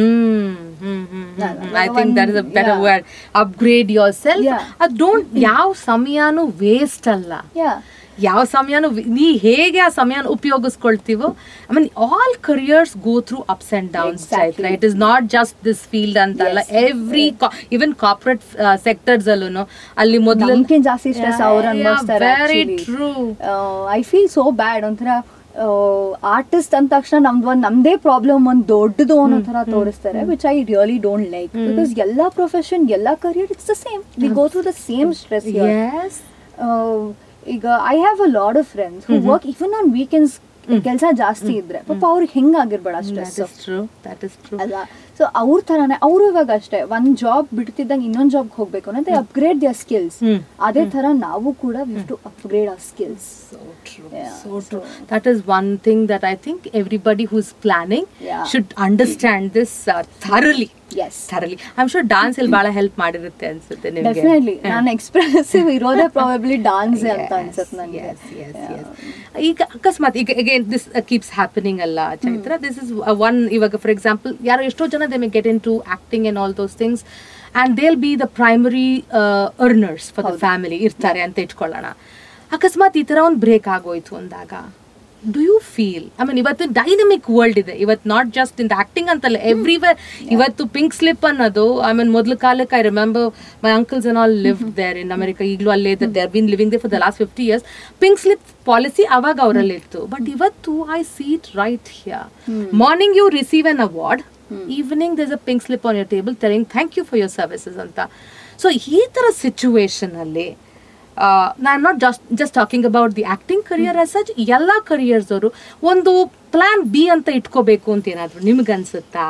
I think that is a better Yeah. Word upgrade yourself Yeah. ಅದು don't ಯಾವ ಸಮಯನೂ waste ಅಲ್ಲ ಯಾ ಯಾವ ಸಮಯನೂ V- ನೀ ಹೇಗೆ ಆ ಸಮಯನ ಉಪಯೋಗಿಸ್ಕೊಳ್ತೀವೋ I mean all careers go through ups and downs Exactly. It is not just this field ಅಂತಲ್ಲ Yes. Every even corporate sectors ಅಲ್ಲೂ ಅಲ್ಲಿ ಮೊದಲು ನಮ್ಗಿಂತ ಜಾಸ್ತಿ ಸ್ಟ್ರೆಸ್ ಅವ್ರು ಅನ್ಭವಿಸ್ತಾರೆ very actually. True I feel so bad ಒಂಥರ ಆರ್ಟಿಸ್ಟ್ ಅಂದ ತಕ್ಷಣ ನಮ್ದು ಒಂದು ನಮ್ದೇ ಪ್ರಾಬ್ಲಮ್ ಒಂದು ದೊಡ್ಡದು ಅನ್ನೋ ಥರ ತೋರಿಸ್ತಾರೆ which I really don't like because ಎಲ್ಲ ಪ್ರೊಫೆಷನ್ ಎಲ್ಲ career it's the same we go through the same stress yes ಈಗ I have a lot of friends who work even on weekends ಕೆಲಸ ಜಾಸ್ತಿ ಇದ್ರೆ ಪಾಪ ಅವ್ರಿಗೆ ಹೆಂಗಾಗಿರ್ಬೇಡ that stress is true that is true ಅಲ್ಲ ಸೊ ಅವ್ರ ಥರನೇ ಅವರು ಇವಾಗ ಅಷ್ಟೇ ಒಂದ್ ಜಾಬ್ ಬಿಡ್ತಿದ್ದಂಗೆ ಇನ್ನೊಂದ್ ಜಾಬ್ ಹೋಗ್ಬೇಕು ಅನ್ನೋದೇ ಅಪ್ಗ್ರೇಡ್ ದಿಯರ್ ಸ್ಕಿಲ್ಸ್ ಹ್ಮ್. ಅದೇ ತರ ನಾವು ಕೂಡ we to upgrade our skills So true. Yeah, so true. so- That is one thing that I think everybody who's planning Yeah. should understand this uh, thoroughly. Yes thoroughly. I'm sure dance ಇಲ್ಲಿ ಬಹಳ help ಮಾಡಿರುತ್ತೆ ಅನ್ಸುತ್ತೆ ನಿಮ್ಗೆ definitely Yeah. ನಾನು expressive ಇರೋದೇ probably dance ಅಂತ Yes, ಅನ್ಸುತ್ತೆ ನನಗೆ yes, yes, yes. ಈಗ ಅಕಸ್ಮಾತ್ ಈಗ ಅಗೇನ್ ದಿಸ್ ಕೀಪ್ಸ್ ಹ್ಯಾಪನಿಂಗ್ ಅಲ್ಲ ಚೈತ್ರ ದಿಸ್ ಇಸ್ ಒನ್ ಇವಾಗ ಫಾರ್ ಎಕ್ಸಾಂಪಲ್ ಯಾರೋ ಎಷ್ಟೋ ಜನ they may get into acting and all those things and they'll be the primary earners for the ಹೌದು. ಫ್ಯಾಮಿಲಿ ಇರ್ತಾರೆ ಅಂತ ಇಟ್ಕೊಳ್ಳೋಣ ಅಕಸ್ಮಾತ್ ಈ ಥರ ಒಂದು ಬ್ರೇಕ್ ಆಗೋಯ್ತು ಅಂದಾಗ do you feel I mean ಇವತ್ತು ಡೈನಮಿಕ್ ವರ್ಲ್ಡ್ ಇದೆ ಇವತ್ತು ನಾಟ್ ಜಸ್ಟ್ ಇನ್ ಆಕ್ಟಿಂಗ್ ಅಂತಲ್ಲ ಎವ್ರಿವೇರ್ ಇವತ್ತು ಪಿಂಕ್ ಸ್ಲಿಪ್ ಅನ್ನೋದು ಐ ಮೀನ್ ಮೊದಲ ಕಾಲಕ್ಕೆ I remember my uncles and all live there in America ಈಗಲೂ ಅಲ್ಲೇ ಇದೆ there been living they for the last fifty years pink slip policy ಅವಾಗ ಅವರಲ್ಲಿ ಇತ್ತು ಬಟ್ ಇವತ್ತು I sit right here morning you receive an award evening thus a pink slip on your table ತೆರಿಂಗ್ thank you for your services ಅಂತ so ಈ ಥರ situation ಅಲ್ಲಿ ನಾನು not just just talking about the acting career as such ಎಲ್ಲ careers ಅವರು ಒಂದು plan B ಅಂತ ಇಟ್ಕೋಬೇಕು ಅಂತ ಏನಾದ್ರು ನಿಮ್ಗನ್ಸುತ್ತಾ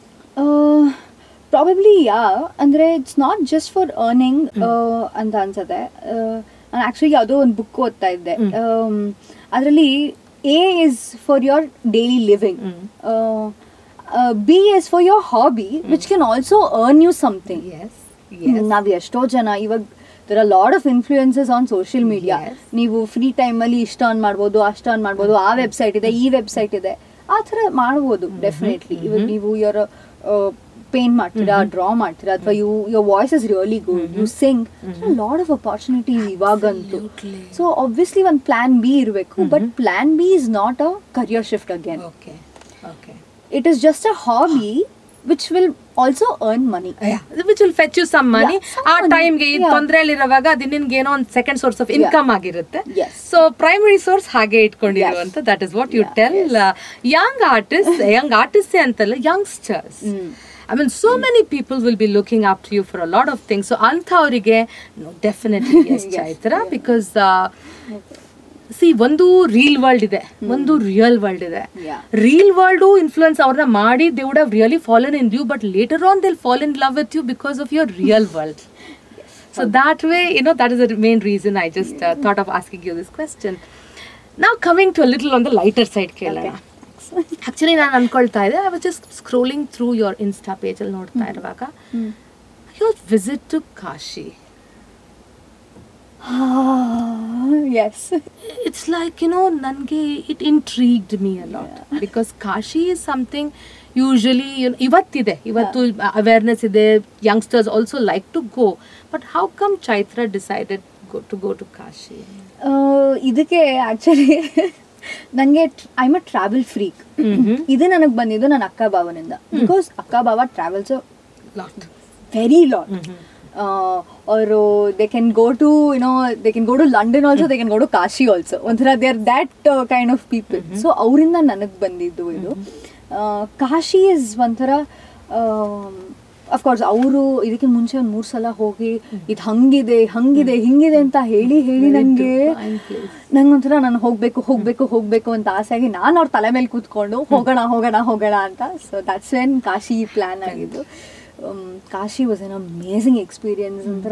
ಪ್ರಾಬಬ್ಲಿ ಯಾ ಅಂದರೆ it's not just for earning ಅಂತ ಅನ್ಸುತ್ತೆ ನಾನು ಆ್ಯಕ್ಚುಲಿ ಯಾವುದೋ ಒಂದು ಬುಕ್ ಓದ್ತಾ ಇದ್ದೆ ಅದರಲ್ಲಿ A is for your daily living B is for your hobby which can also earn you something yes yes ನಾವ್ ಎಷ್ಟೋ ಜನ ಇವಾಗ there are lot of influencers on social media Yes. ನೀವು ಫ್ರೀ ಟೈಮಲ್ಲಿ ಇಷ್ಟ ಆನ್ ಮಾಡ್ಬೋದು ಅಷ್ಟ ಆನ್ ಮಾಡ್ಬೋದು ಆ ವೆಬ್ಸೈಟ್ ಇದೆ ಈ ವೆಬ್ಸೈಟ್ ಇದೆ ಆ ಥರ ಮಾಡ್ಬೋದು ಡೆಫಿನೆಟ್ಲಿ ಇವಾಗ ನೀವು ಯೋರ್ ಪೇಂಟ್ ಮಾಡ್ತೀರಾ ಡ್ರಾ ಮಾಡ್ತೀರಾ ಅಥವಾ you your voice is really good you sing lot of opportunities ಇವಾಗಂತೂ Absolutely. ಸೊ ಆಬ್ವಿಯಸ್ಲಿ ಒಂದು ಪ್ಲಾನ್ ಬಿ ಇರಬೇಕು but plan B is not a career shift again okay okay it is just a hobby which will also earn money which will fetch you some money Yeah, some ಆ money. ಟೈಮ್ಗೆ ಈ Yeah. ತೊಂದರೆಯಲ್ಲಿರುವಾಗ ಅದು ನಿನ್ಗೆ ಏನೋ ಒಂದು second source of income ಆಗಿರುತ್ತೆ Yes. So primary source ಹಾಗೆ ಇಟ್ಕೊಂಡಿರುವಂತ that is what you Yeah, tell young artist young artist ಅಂತಲ್ಲ youngsters Mm. I mean so many people will be looking up to you for a lot of things so ಅಂಥವರಿಗೆ definitely yes Yes, Chaitra because see ಒಂದು reel world ಇದೆ ಒಂದು real world ಇದೆ Yeah. Real world influence ಅವ್ರನ್ನ ಮಾಡಿ they would have really fallen in you but later on they'll fall in love with you because of your real world so that way you know that is the main reason i just uh, thought of asking you this question now coming to a little on the lighter side ಕೇಳೋಣ actually ನಾನು ಅನ್ಕೊಳ್ತಾ ಇದ್ದೆ I was just scrolling through your insta ಪೇಜಲ್ಲಿ ನೋಡ್ತಾ ಇರುವಾಗ your visit to Kashi yes it's like you know ನನಗೆ it intrigued me a lot because Kashi is something usually ಇವತ್ತಿದೆ ಇವತ್ತು ಅವೇರ್ನೆಸ್ ಇದೆ youngsters also like to go but how come Chaitra decided go to go to Kashi ಇದಕ್ಕೆ actually ನನಗೆ I am a travel freak ಇದು ನನಗೆ ಬಂದಿದ್ದು ನನ್ನ ಅಕ್ಕ ಬಾವನಿಂದ ಬಿಕಾಸ್ ಅಕ್ಕ ಬಾವ ಟ್ರಾವೆಲ್ಸ್ ಲಾಟ್ ವೆರಿ ಲಾಟ್ ಅವರು they can go to you know they can go to London also they can go to Kashi also ಒಂಥರ they are that kind of people so ಅವರಿಂದ ನನಗೆ ಬಂದಿದ್ದು ಇದು ಆ, ಕಾಶಿ ಇಸ್ ಒಂಥರ ಅಫ್ಕೋರ್ಸ್ ಅವರು ಇದಕ್ಕೆ ಮುಂಚೆ ಒಂದು ಮೂರು ಸಲ ಹೋಗಿ ಇದು ಹಂಗಿದೆ ಹಂಗಿದೆ ಹಿಂಗಿದೆ ಅಂತ ಹೇಳಿ ಹೇಳಿ ನನಗೆ divine place. ನಂಗೊಂಥರ ನಾನು ಹೋಗ್ಬೇಕು ಹೋಗ್ಬೇಕು ಹೋಗ್ಬೇಕು ಅಂತ ಆಸೆ ಆಗಿ ನಾನು ಅವ್ರ ತಲೆ ಮೇಲೆ ಕೂತ್ಕೊಂಡು ಹೋಗೋಣ ಹೋಗೋಣ ಹೋಗೋಣ ಅಂತ so that's when Kashi plan ಆಗಿದ್ದು Um, Kashi was an amazing experience ಒಂಥರ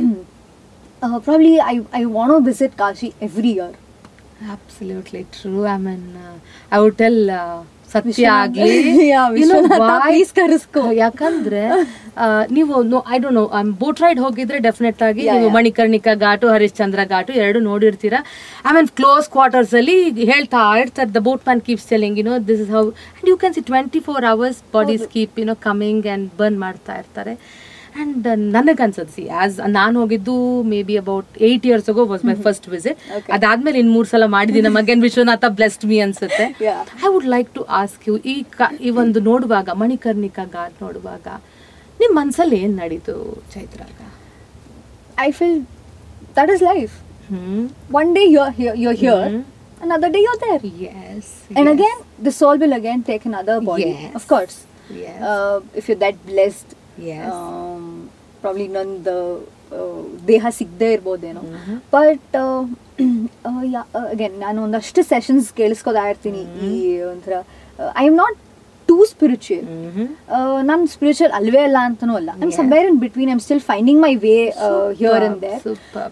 probably I I want visit Kashi every year Absolutely true. I mean, uh, I would tell uh, ಸತ್ಯ ವಿಶ್ವನಾಥ. ಆಗ್ಲಿ Yeah, You know Vishwanath, why? please ಕರೆಸ್ಕೊ. ಯಾಕಂದ್ರೆ ಆ, ನೀವು no I don't know boat ride ಹೋಗಿದ್ರೆ definite ಆಗಿ Yeah, ನೀವು yeah. Manikarnika ghat Harishchandra ghat ಎರಡು ನೋಡಿರ್ತೀರಾ ಐ ಮೀನ್ ಕ್ಲೋಸ್ ಕ್ವಾರ್ಟರ್ಸ್ ಅಲ್ಲಿ ಹೇಳ್ತಾ ಇರ್ತಾರೆ the boatman keeps telling you know this is how and you can see twenty four hours bodies keep you know coming and burn ಮಾಡ್ತಾ ಇರ್ತಾರೆ and ನನಗನ್ಸದ್ see as ನಾನು ಹೋಗಿದ್ದು maybe about eight years ago was my first visit Okay. ಅದಾದ್ಮೇಲೆ ಇನ್ ಮೂರ್ ಸಲ ಮಾಡಿದ್ದೀನಿ ಮಗನ್ ವಿಶ್ವನಾಥ ಬ್ಲೆಸ್ಡ್ ಮಿ ಅನ್ಸುತ್ತೆ Yeah. I would like to ask you ಈ ಕ- ಈ ಒಂದು ನೋಡುವಾಗ ಮಣಿಕರ್ಣಿಕಾ ಘಾಟ್ ನೋಡುವಾಗ ನಿಮ್ ಮನ್ಸಲ್ಲಿ ಏನ್ ನಡೀತು ಚೈತ್ರಾಗ I feel that is life hmm one day you're here you're here Mhm. another day you're there yes and again the soul will again take another body Yes. of course Yes. uh, if you're that blessed Yes. um, probably ಇನ್ನೊಂದು uh, ದೇಹ ಸಿಗದೆ ಇರ್ಬೋದೇನೋ Mhm. But again ನಾನು ಒಂದಷ್ಟು sessions ಕೇಳಿಸ್ಕೊತಾ ಇರ್ತೀನಿ ಈ ಒಂಥರ I am not too spiritual ನಾನು spiritual ಅಲ್ವೇ ಅಲ್ಲ ಅಂತನೂ ಅಲ್ಲ I'm Yeah. Somewhere in between I'm still finding my way here and there super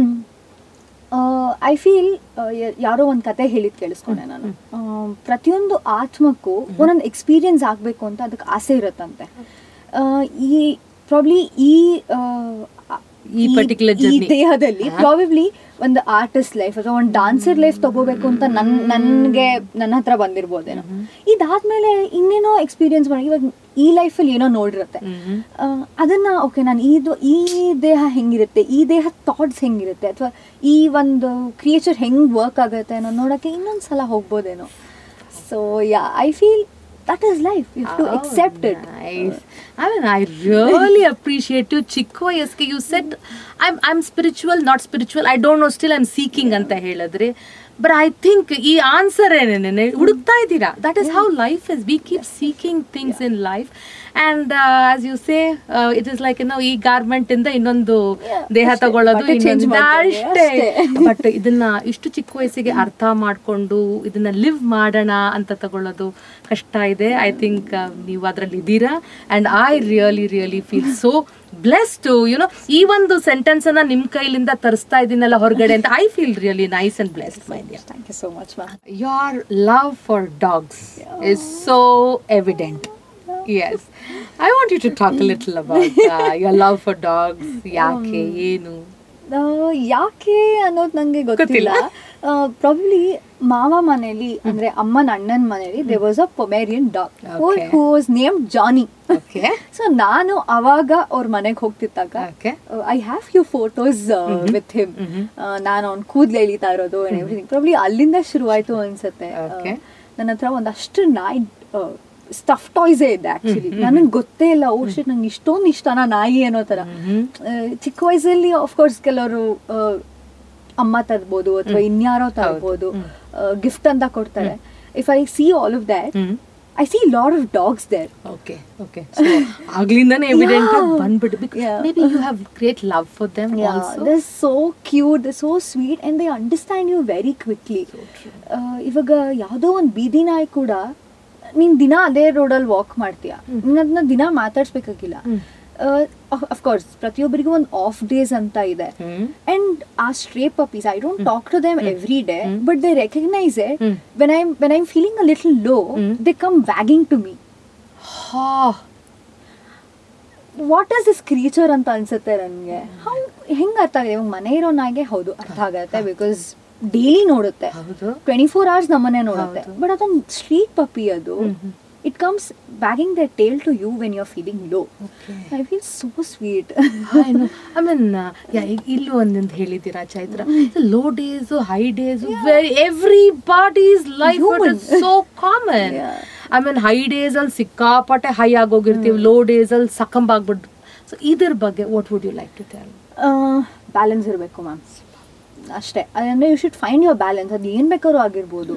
I feel ಯಾರೋ ಒಂದು ಕತೆ ಹೇಳಿದ್ ಕೇಳಿಸ್ಕೊಂಡೆ ನಾನು ಆ, ಪ್ರತಿಯೊಂದು ಆತ್ಮಕ್ಕೂ ಒಂದೊಂದು ಎಕ್ಸ್ಪೀರಿಯನ್ಸ್ ಆಗಬೇಕು ಅಂತ ಅದಕ್ಕೆ ಆಸೆ ಇರುತ್ತಂತೆ ಆ, ಈ ಪ್ರಾಬ್ಲಿ ಈ ಆ, ಈ particular ಈ journey. ದೇಹದಲ್ಲಿ ಹಾ. ಪ್ರಾಬಬ್ಲಿ ಒಂದು ಆರ್ಟಿಸ್ಟ್ ಲೈಫ್ ಅಥವಾ ಒಂದು ಡಾನ್ಸರ್ ಲೈಫ್ ತಗೋಬೇಕು ಅಂತ ನನ್ ನನ್ಗೆ ನನ್ನ ಹತ್ರ ಬಂದಿರ್ಬೋದೇನೋ ಇದಾದ್ಮೇಲೆ ಇನ್ನೇನೋ ಎಕ್ಸ್ಪೀರಿಯನ್ಸ್ ಮಾಡಿ ಇವಾಗ ಈ ಲೈಫಲ್ಲಿ ಏನೋ ನೋಡಿರುತ್ತೆ ಆ, ಅದನ್ನ ಓಕೆ ನಾನು ಇದು ಈ ದೇಹ ಹೆಂಗಿರುತ್ತೆ ಈ ದೇಹ ಥಾಟ್ಸ್ ಹೆಂಗಿರುತ್ತೆ ಅಥವಾ ಈ ಒಂದು ಕ್ರಿಯೇಚರ್ ಹೆಂಗ್ ವರ್ಕ್ ಆಗುತ್ತೆ ಅನ್ನೋ ನೋಡಕ್ಕೆ ಇನ್ನೊಂದು ಸಲ ಹೋಗ್ಬೋದೇನೋ so yeah I feel that is life you to accept it Nice. I mean, I really appreciate you. ಚಿಕ್ಕ ವಯಸ್ಸಿಗೆ you set I'm I'm spiritual not spiritual I don't know still I'm seeking ಅಂತ ಹೇಳಿದ್ರಿ but I think ಈ answer ಏನೇನೆ ಹುಡುಕ್ತಾ ಇದ್ದೀರಾ that is how life is we keep seeking things in life and as you say it is like ಏನೋ ಈ garment ಇಂದ ಇನ್ನೊಂದು Yeah, ದೇಹ ಅಷ್ಟೇ. ತಗೊಳ್ಳೋದು ಬಟ್ಟೆ change ಇನ್ನೊಂದು ಮಾಡ್ಕೊಳ್ಳಿ, ಅಷ್ಟೇ ಅಷ್ಟೇ. ಬಟ್ ಇದನ್ನ ಇಷ್ಟು ಚಿಕ್ಕ ವಯಸ್ಸಿಗೆ ಅರ್ಥ ಮಾಡ್ಕೊಂಡು ಇದನ್ನ ಲಿವ್ ಮಾಡೋಣ ಅಂತ ತಗೊಳ್ಳೋದು ಕಷ್ಟ ಇದೆ ಐ ಥಿಂಕ್ ನೀವು ಅದರಲ್ಲಿ ಇದ್ದೀರಾ and I really really feel so bless to you know ಈ ಒಂದು ಸೆಂಟೆನ್ಸ್ ಅನ್ನ ನಿಮ್ ಕೈಲಿಂದ ತರಿಸ್ತಾ ಇದೀನಲ್ಲ ಹೊರಗಡೆ ಅಂತ I feel really nice and blessed my dear thank you so much ma'am your love for dogs is so evident. Yes. I want you to talk a little about uh, your love for dogs. ಯಾಕೆ ಏನು ಯಾಕೆ ಅನ್ನೋದು ನಂಗೆ ಗೊತ್ತಿಲ್ಲ probably ಮಾವ ಮನೇಲಿ ಅಂದ್ರೆ ಅಮ್ಮನ ಅಣ್ಣನ ಮನೇಲಿ there was a Pomeranian dog Okay. Who was name Johnny okay so ನಾನು ಅವಾಗ ಅವ್ರ ಮನೆಗೆ ಹೋಗ್ತಿದ್ದಾಗ okay I have few photos with him ನಾನು ಅವ್ನ ಕೂದ್ಲು ಎಳಿತಾ ಇರೋದು ಎವ್ರಿಥಿಂಗ್ ಪ್ರಾಬ್ಲಿ ಅಲ್ಲಿಂದ ಶುರುವಾಯ್ತು ಅನ್ಸುತ್ತೆ Okay. ನನ್ನ ಹತ್ರ ಒಂದಷ್ಟು ನಾಯಿ ಸ್ಟಫ್ ಟಾಯ್ಸೇ ಇದೆ ಆಕ್ಚುಲಿ ನನಗೆ ಗೊತ್ತೇ ಇಲ್ಲ ಓ ಶಿಟ್ ನಂಗೆ ಇಷ್ಟೊಂದು ಇಷ್ಟನಾ ನಾಯಿ ಅನ್ನೋ ತರ ಆ, ಚಿಕ್ಕ ವಯಸ್ಸಲ್ಲಿ ಕೋರ್ಸ್ ಕೆಲವರು ಅಮ್ಮ ತರ್ಬೋದು ಅಥವಾ ಇನ್ಯಾರೋ ತರ್ಬೋದು ಗಿಫ್ಟ್ ಅಂತ ಕೊಡ್ತಾರೆ if I see all of that I see lot of dogs there okay okay ಆಗ್ಲಿಂದಾನೇ ಎವಿಡೆಂಟ್ ಆಗಿ Yeah. ಬಂದ್ಬಿಟ್ಟು Yeah. Maybe you have great love for them Yeah, also they're so cute, they're so sweet, and they understand you very quickly. Uh, ಇವಾಗ ಯಾವುದೋ ಒಂದು ಬೀದಿ ನಾಯಿ ಕೂಡ ನೀನ್ ದಿನ ಅದೇ ರೋಡಲ್ಲಿ ವಾಕ್ ಮಾಡ್ತೀಯ ನೀನ್ ಅದನ್ನ ದಿನ ಮಾತಾಡ್ಸ್ಬೇಕಾಗಿಲ್ಲ ಅಫ್ಕೋರ್ಸ್ ಪ್ರತಿಯೊಬ್ಬರಿಗೂ ಒಂದು ಆಫ್ ಡೇಸ್ ಅಂತ ಇದೆ ಅಂಡ್ ಆ stray puppies I don't talk to them every day but they recognise it when I when I'm feeling a little low they come wagging to me what is this creature ಅಂತ ಅನ್ಸುತ್ತೆ ನನಗೆ how ಹೆಂಗ್ ಅರ್ಥ ಆಗಿದೆ ಇವಾಗ ಮನೆ ಇರೋ ನಾಯಿಗೆ ಹೌದು ಅರ್ಥ ಆಗತ್ತೆ ಬಿಕಾಸ್ ಡೈಲಿ ನೋಡುತ್ತೆ ಹೌದು ಟ್ವೆಂಟಿ ಫೋರ್ ಅವರ್ಸ್ ನಮ್ಮನೆ ನೋಡುತ್ತೆ ಬಟ್ ಅದೊಂದು ಸ್ಟ್ರೀಟ್ ಪಪ್ಪಿ ಅದು it comes bagging the tail to you when you are feeling low okay I feel so sweet I mean ಇಲ್ಲೂ ಒಂದೊಂದು ಹೇಳಿದ್ದೀರಾ Chaitra low days high days everybody's life Human. So common Yeah. I mean high days ಅಲ್ಲಿ ಸಿಕ್ಕಾಪಟ್ಟೆ high ಆಗೋಗಿರ್ತೀವಿ low days ಅಲ್ಲಿ ಸಕಂಬಾಗ್ಬಿಟ್ಟು so ಇದ್ರ ಬಗ್ಗೆ what would you like to tell balance ಇರಬೇಕು ma'am ಅಷ್ಟೇ ಅಂದರೆ you should find your balance ಅದು ಏನು ಬೇಕಾದ್ರೂ ಆಗಿರ್ಬೋದು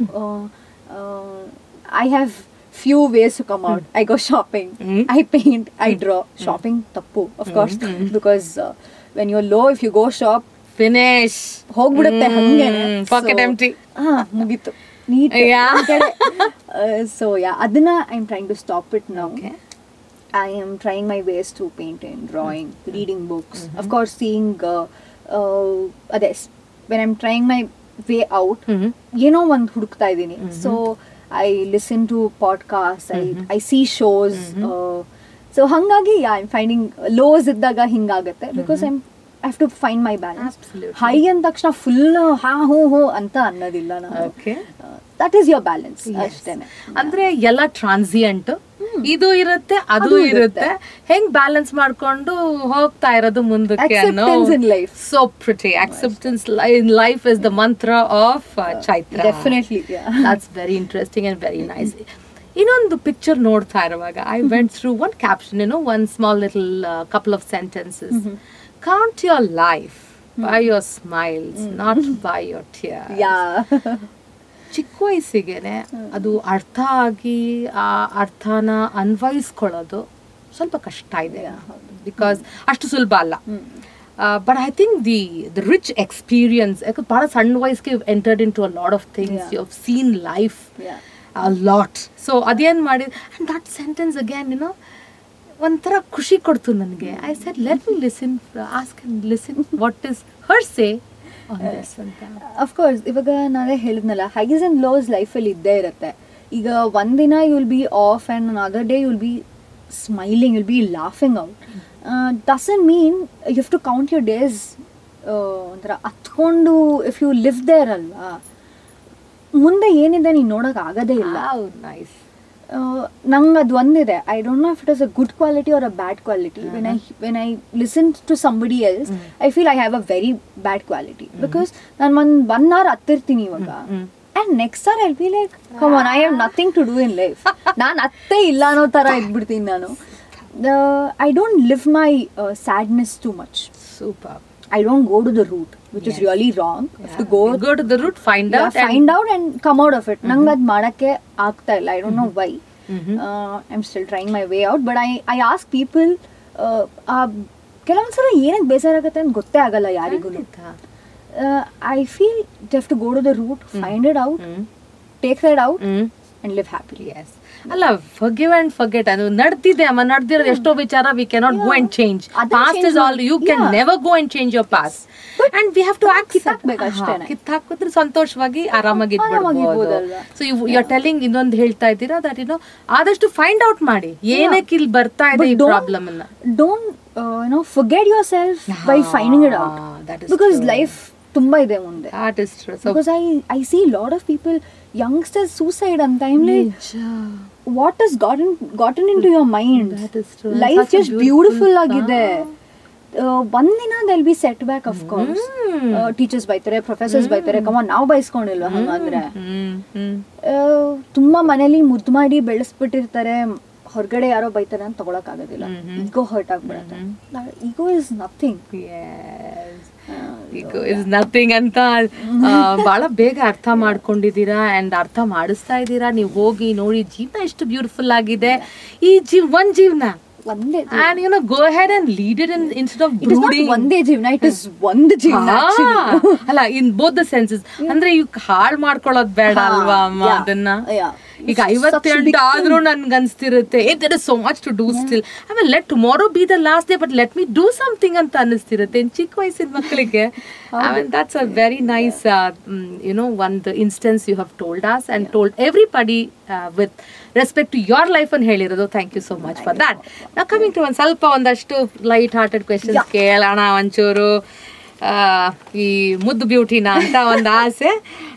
I have few ways to come out I go shopping Mm. I paint I draw shopping ತಪ್ಪು of course because when you low if you go shop finish ಹೋಗ್ಬಿಡುತ್ತೆ ಹಂಗೇನೆ packet ಎಂಟಿ ಹಾ ಮುಗೀತು neat Yeah. So yeah ಅದನ್ನ I am trying to stop it now okay I am trying my best to painting, drawing, reading books. Of course, seeing uh, uh, others. When I'm trying my way out, ಏನೋ ಒಂದು ಹುಡುಕ್ತಾ ಇದ್ದೀನಿ so I listen to podcast I I see shows so ಹಾಗಾಗಿ I am finding lows ಇದ್ದಾಗ ಹಿಂಗಾಗತ್ತೆ because I'm I have to find my balance Absolutely. High ಅಂದ ತಕ್ಷಣ full ಹಾ ಹೋ ಹೋ ಅಂತ ಅನ್ನೋದಿಲ್ಲ ನಾನು Okay. That is your balance ಅಷ್ಟೇನೆ ಅಂದ್ರೆ ಎಲ್ಲ ಟ್ರಾನ್ಸಿಯಂಟ್ ಇದು ಇರುತ್ತೆ ಅದು ಅದು ಇರುತ್ತೆ ಇರುತ್ತೆ. ಹೆಂಗ್ ಬ್ಯಾಲೆನ್ಸ್ ಮಾಡ್ಕೊಂಡು ಹೋಗ್ತಾ ಇರೋದು ಮುಂದಕ್ಕೆ ಅನ್ನೋ Acceptance in life. So pretty acceptance in life is the mantra of Chaitra definitely that's very interesting and very nice ಇನ್ನೊಂದು ಪಿಕ್ಚರ್ ನೋಡ್ತಾ ಇರುವಾಗ I went through one caption ಏನೋ one small little couple of sentences count your life by your smiles not by your tear yeah ಚಿಕ್ಕ ವಯಸ್ಸಿಗೆನೆ ಅದು ಅರ್ಥ ಆಗಿ ಆ ಅರ್ಥನ ಅನ್ವಯಿಸ್ಕೊಳ್ಳೋದು ಸ್ವಲ್ಪ ಕಷ್ಟ ಇದೆ ಬಿಕಾಸ್ ಅಷ್ಟು ಸುಲಭ ಅಲ್ಲ but I think the the rich experience ಯಾಕಂದ್ರೆ ಭಾಳ ಸಣ್ಣ ವಯಸ್ಸಿಗೆ entered into a lot of things Yeah. You have seen life Yeah. A lot so ಅದೇನು ಮಾಡಿ ಆ್ಯಂಡ್ ದಟ್ ಸೆಂಟೆನ್ಸ್ ಅಗೇನ್ ಏನೋ ಒಂಥರ ಖುಷಿ ಕೊಡ್ತು ನನಗೆ I said let me listen ask listen what is her say ಅಂತ of course ಇವಾಗ ನಾನೇ ಹೇಳಿದ್ನಲ್ಲ ಹೈಸ್ ಅಂಡ್ ಲೋಸ್ ಲೈಫಲ್ಲಿ ಇದ್ದೇ ಇರುತ್ತೆ ಈಗ ಒಂದಿನ you will be off and other day you will be smiling will be laughing out doesn't mean you have to count your days ಒಂಥರ ಹತ್ಕೊಂಡು ಇಫ್ ಯು ಲಿವ್ ದೇರ್ ಅಲ್ವಾ ಮುಂದೆ ಏನಿದೆ ನೀನು ನೋಡೋಕೆ ಆಗೋದೇ ಇಲ್ಲ ನೈಸ್ ನಂಗೆ ಅದು ಒಂದಿದೆ I don't know if it is a good quality or a bad quality when I when I listen to somebody else I feel I have a very bad quality because ನಾನು ಒಂದು one hour ಹತ್ತಿರ್ತೀನಿ ಇವಾಗ and next hour I be like come on I have nothing to do in life ನಾನು ಅತ್ತೇ ಇಲ್ಲ ಅನ್ನೋ ಥರ ಇದ್ಬಿಡ್ತೀನಿ ನಾನು I don't live my sadness too much super I don't go to the root which is Yes. Really wrong to go go to the root find out and- find out and come out of it ನಂಗೆ ಅದು ಮಾಡಕ್ಕೆ ಆಗ್ತಾ ಇಲ್ಲ I don't know why Mhm. I am still trying my way out but I I ask people ಕೆಲವೊಂದ್ಸಲ ಏನಕ್ಕೆ ಬೇಸರ ಆಗುತ್ತೆ ಅಂತ ಗೊತ್ತೇ ಆಗಲ್ಲ ಯಾರಿಗೂ ಖಂಡಿತ. I feel def to go to the root find it out hmm. Take that out hmm. And live happily yes ಅಲ್ಲ ಫರ್ಗಿವ್ ಅಂಡ್ ಫರ್ಗೆಟ್ ಅದು ನಡ್ತಿದೆ ಅಮ್ಮ ನಡ್ದಿರೋದು ಎಷ್ಟೋ ವಿಚಾರ we cannot go and change ಅದನ್ನ past change is all you can Yeah. Never go and change your past and we have to ಕಿತ್ತಾಕ್ಬೇಕು ಅಷ್ಟೇನೆ. ಕಿತ್ತಾಕಿದ್ರೆ ಸಂತೋಷವಾಗಿ ಆರಾಮಾಗಿ ಇದ್ಬಿಡ್ಬೋದು ಆರಾಮಾಗಿರ್ಬೋದಲ್ವಾ? ಸೊ ಯು ಆರ್ ಟೆಲಿಂಗ್ ಇನ್ನೊಂದು ಹೇಳ್ತಾ ಇದ್ದೀರಾ ದಟ್ ಏನೋ ಆದಷ್ಟು ಫೈಂಡ್ ಔಟ್ ಮಾಡಿ ಏನಕ್ಕೆ ಇಲ್ಲಿ ಬರ್ತಾ ಇದೆ ಈ ಪ್ರಾಬ್ಲಮ್ ಅನ್ನ don't you know forget yourself by finding it out that is because true. Life ತುಂಬಾ ಇದೆ ಮುಂದೆ that is true so because I I see lot of people youngsters suicide ಅಂತ timely what is gotten gotten into your mind That is true. Life Such a just beautiful beautiful ಆಗಿದೆ Uh, ಒಂದಿನ they'll be set back of course teachers ಬೈತಾರೆ professors ಬೈತಾರೆ ಕಮ ನಾವು ಬೈಸ್ಕೊಂಡಿಲ್ವ ಹಂಗಂದ್ರೆ ಹ್ಮ್ ಹ್ಮ್ ಆ, ತುಂಬಾ ಮನೇಲಿ ಮುದ್ದು ಮಾಡಿ ಬೆಳೆಸ್ಬಿಟ್ಟಿರ್ತಾರೆ ಹೊರಗಡೆ ಯಾರೋ ಬೈತಾರೆ ಅಂತ ತಗೊಳಕ್ ಆಗೋದಿಲ್ಲ ಈಗೋ ಹರ್ಟ್ ಆಗ್ಬಿಡುತ್ತೆ ego is nothing Yes. Ego is nothing ಅಂತ ಆ, ಬಹಳ ಬೇಗ ಅರ್ಥ ಮಾಡ್ಕೊಂಡಿದ್ದೀರಾ ಅಂಡ್ ಅರ್ಥ ಮಾಡಿಸ್ತಾ ಇದ್ದೀರಾ ನೀವು ಹೋಗಿ ನೋಡಿ ಜೀವನ ಎಷ್ಟು ಬ್ಯೂಟಿಫುಲ್ ಆಗಿದೆ ಈ ಜೀವ್ ಒಂದ್ ಜೀವನ ಒಂದೇ and you know go head and lead it in instead of It is not brooding ಒಂದೇ ಜೀವನ ಇಟ್ ಇಸ್ ಒಂದು ಜೀವನ actually. ಅಲ್ಲ ಇನ್ ಬೋತ್ ದ ಸೆನ್ಸಸ್ ಅಂದ್ರೆ ಇವ್ ಹಾಳ್ ಮಾಡ್ಕೊಳ್ಳೋದ್ ಬೇಡ ಹಾ, ಅಲ್ವಾ ಅಮ್ಮ yeah, ಅದನ್ನ yeah. ಈಗ It's such a ಐವತ್ತೆಂಟು big ಆದ್ರೂ ನನ್ಗೆ ಅನ್ಸ್ತಿರುತ್ತೆ ಏ there is so much to do still ಆಮೇಲೆ let tomorrow be the last day but let me do something ಅಂತ ಅನ್ನಿಸ್ತಿರುತ್ತೆ ಇನ್ ಚಿಕ್ಕ ವಯಸ್ಸಿನ ಮಕ್ಕಳಿಗೆ ಆಮೇಲೆ that's a very nice you know ಒಂದು instance you have told us and told everybody with respect to your life ಅಂತ ಹೇಳಿರೋದು thank you so much for that ನಾ ಕಮಿಂಗ್ ಟು ಒಂದು ಸ್ವಲ್ಪ ಒಂದಷ್ಟು ಲೈಟ್ ಹಾರ್ಟೆಡ್ ಕ್ವೆಶನ್ಸ್ ಕೇಳೋಣ ಒಂಚೂರು ಆ, ಈ ಮುದ್ದು ಬ್ಯೂಟಿನ ಅಂತ ಒಂದು ಆಸೆ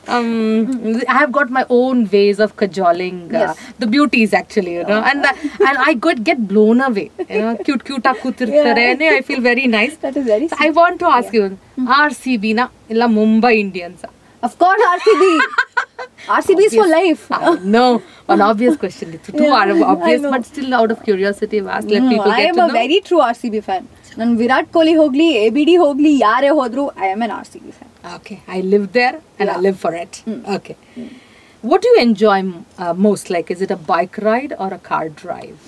I have got my own ways of cajoling the beauties actually you know and and I got get blown away cute cute ಆಗಿ ಕೂತಿರ್ತಾರೆ I feel very nice That is very I want to ask you R C ಬಿನ ಇಲ್ಲ Mumbai Indians Of course, RCB. RCB is for life. no one obvious question it's too obvious know. but still out of curiosity ask let No, people I get am to a know very true RCB fan. ನನ್ ವಿರಾಟ್ ಕೊಹ್ಲಿ ಹೋಗ್ಲಿ A B D ಹೋಗ್ಲಿ ಯಾರೇ ಹೋದ್ರು I am an R C B fan Okay, I live there and I Yeah. live for it. Okay. What do you enjoy uh, most? Like, is it a bike ride or a car drive?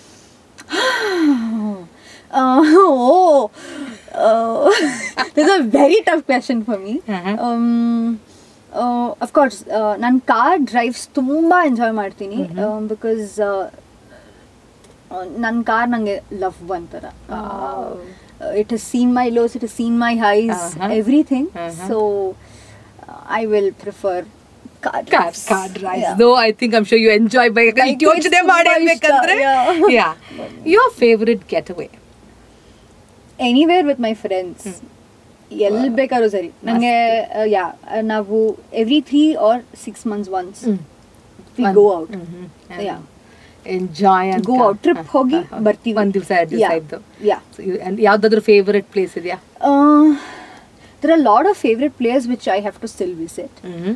oh, uh, this is a very tough question for me. Uh-huh. Um, uh, of course, ನಾನು car drives ತುಂಬ enjoy ಮಾಡ್ತೀನಿ ಬಿಕಾಸ್ ನನ್ನ car ನನಗೆ love ಒಂಥರ it is seen my lows it is seen my highs Uh-huh. Everything Uh-huh. So I will prefer car Car, car drives. Though I think I'm sure you enjoy bike. Bike ಯೋಚನೆ ತುಂಬಾ ಮಾಡಿರ್ಬೇಕಂದ್ರೆ ಇಷ್ಟ, yeah. yeah. Your favorite getaway? Anywhere with my friends ಎಲ್ಲಿ ಬೇಕಾದ್ರೂ ಸರಿ ನನಗೆ yeah ನಾವು every three or six months once we go out Mhm. Yeah Enjoy and go out trip ಹೋಗಿ ಬರ್ತೀವಿ ಒಂದ್ ದಿವಸ ಎರಡು ದಿವಸ ಇದ್ದು ಯಾ So you- and ಯಾವ್ದಾದ್ರು ಫೇವರೆಟ್ ಪ್ಲೇಸ್ ಇದೆಯಾ there are lot of favourite players which I have to still visit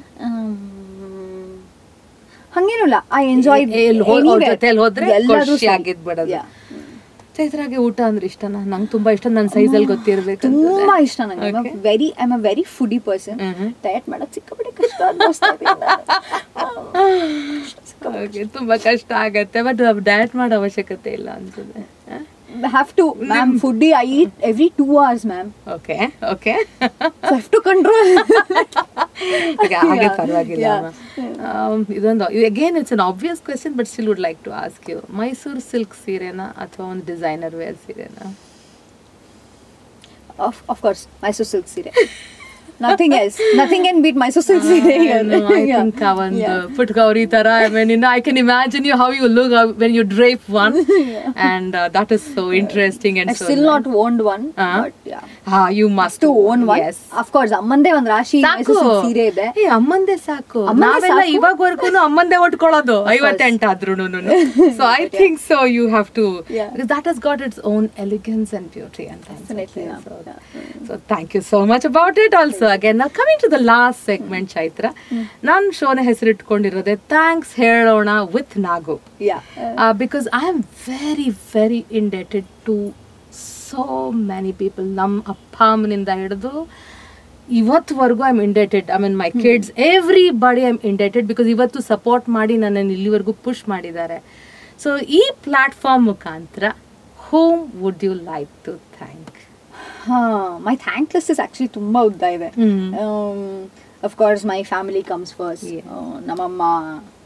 ಹಂಗೇನಿಲ್ಲ ಐ ಎಂಜಾಯ್ ಎಲ್ಲಿ ಹೋ- ಅವ್ರ ಜೊತೆಲ್ ಹೋದ್ರೆ ಖುಷಿಯಾಗಿದ್ಬಿಡೋದು. ಚೈತ್ರಾಗೆ ಊಟ ಅಂದ್ರೆ ಇಷ್ಟನಾ ನಂಗೆ ತುಂಬಾ ಇಷ್ಟ ನನ್ನ ಸೈಜಲ್ಲಿ ಗೊತ್ತಿರ್ಬೇಕು ತುಂಬಾ ಇಷ್ಟ ನಂಗೆ very I am a very foodie person Mhm. Diet ಮಾಡಕ್ ಸಿಕ್ಕಾಪಟ್ಟೆ ಕಷ್ಟ ಅನ್ಭವಿಸ್ತಾ ಇದೀನಿ ನಾನು. Okay, ತುಂಬಾ ಕಷ್ಟ ಆಗತ್ತೆ ಬಟ್ ಡಯಟ್ ಮಾಡೋ ಅವಶ್ಯಕತೆ ಇಲ್ಲ ಅನ್ಸುತ್ತೆ have to ma'am foodie i eat every two hours ma'am okay okay so i have to control ಹಾಗೆ Yeah, ಪರವಾಗಿಲ್ಲ yeah. Um, ಇದೊಂದು again it's an obvious question but still would like to ask you Mysuru silk ಸೀರೆನಾ ಅಥವಾ ಒಂದು designer wear ಸೀರೆನಾ of, of course mysore silk sire nothing else nothing can beat mysore silk sire here. I Yeah. think ಆ ಒಂದು Yeah. ಪುಟ್ ಗೌರಿ ತರ I mean ಇನ್ನು I can imagine you how you look when you drape one and that is so interesting and I've still not owned one Ah. but yeah ಹಾ you must to own one Yes. of course ಅಮ್ಮಂದೇ ಒಂದ್ ರಾಶಿ ಸಾಕು mysore silk ಸೀರೆ ಇದೆ ಏ ಅಮ್ಮಂದೇ ಸಾಕು ಅಮ್ಮಂದೇ ನಾವೆಲ್ಲ ಸಾಕು. ಇವಾಗವರೆಗೂ ಅಮ್ಮಂದೇ ಉಟ್ಕೊಳ್ಳೋದು ಐವತ್ತೆಂಟಾದ್ರೂ so I think so you have to Yeah. That has got its own elegance and beauty ಅಂತ Definitely, ma'am. Yeah. So thank you so much about it also again ನಾವು coming to the last segment Chaitra ನನ್ನ ಶೋನ ಹೆಸರಿಟ್ಕೊಂಡಿರೋದೆ thanks ಹೇಳೋಣ with ನಾಗು yeah uh, because I am very, very indebted to so many people. ನಮ್ಮ ಅಪ್ಪ ಅಮ್ಮನಿಂದ ಹಿಡಿದು ಇವತ್ತುವರೆಗೂ I am indebted I mean my kids everybody I am indebted because ಇವತ್ತು ಸಪೋರ್ಟ್ ಮಾಡಿ ನನ್ನನ್ನು ಇಲ್ಲಿವರೆಗೂ ಪುಷ್ ಮಾಡಿದ್ದಾರೆ ಸೊ ಈ ಪ್ಲಾಟ್ಫಾರ್ಮ್ ಮುಖಾಂತರ whom would you like to thank my thank list is actually ತುಂಬಾ ಉದ್ದ ಇದೆ hmm. Of course my family comes first Yeah. ನಮ್ಮಮ್ಮ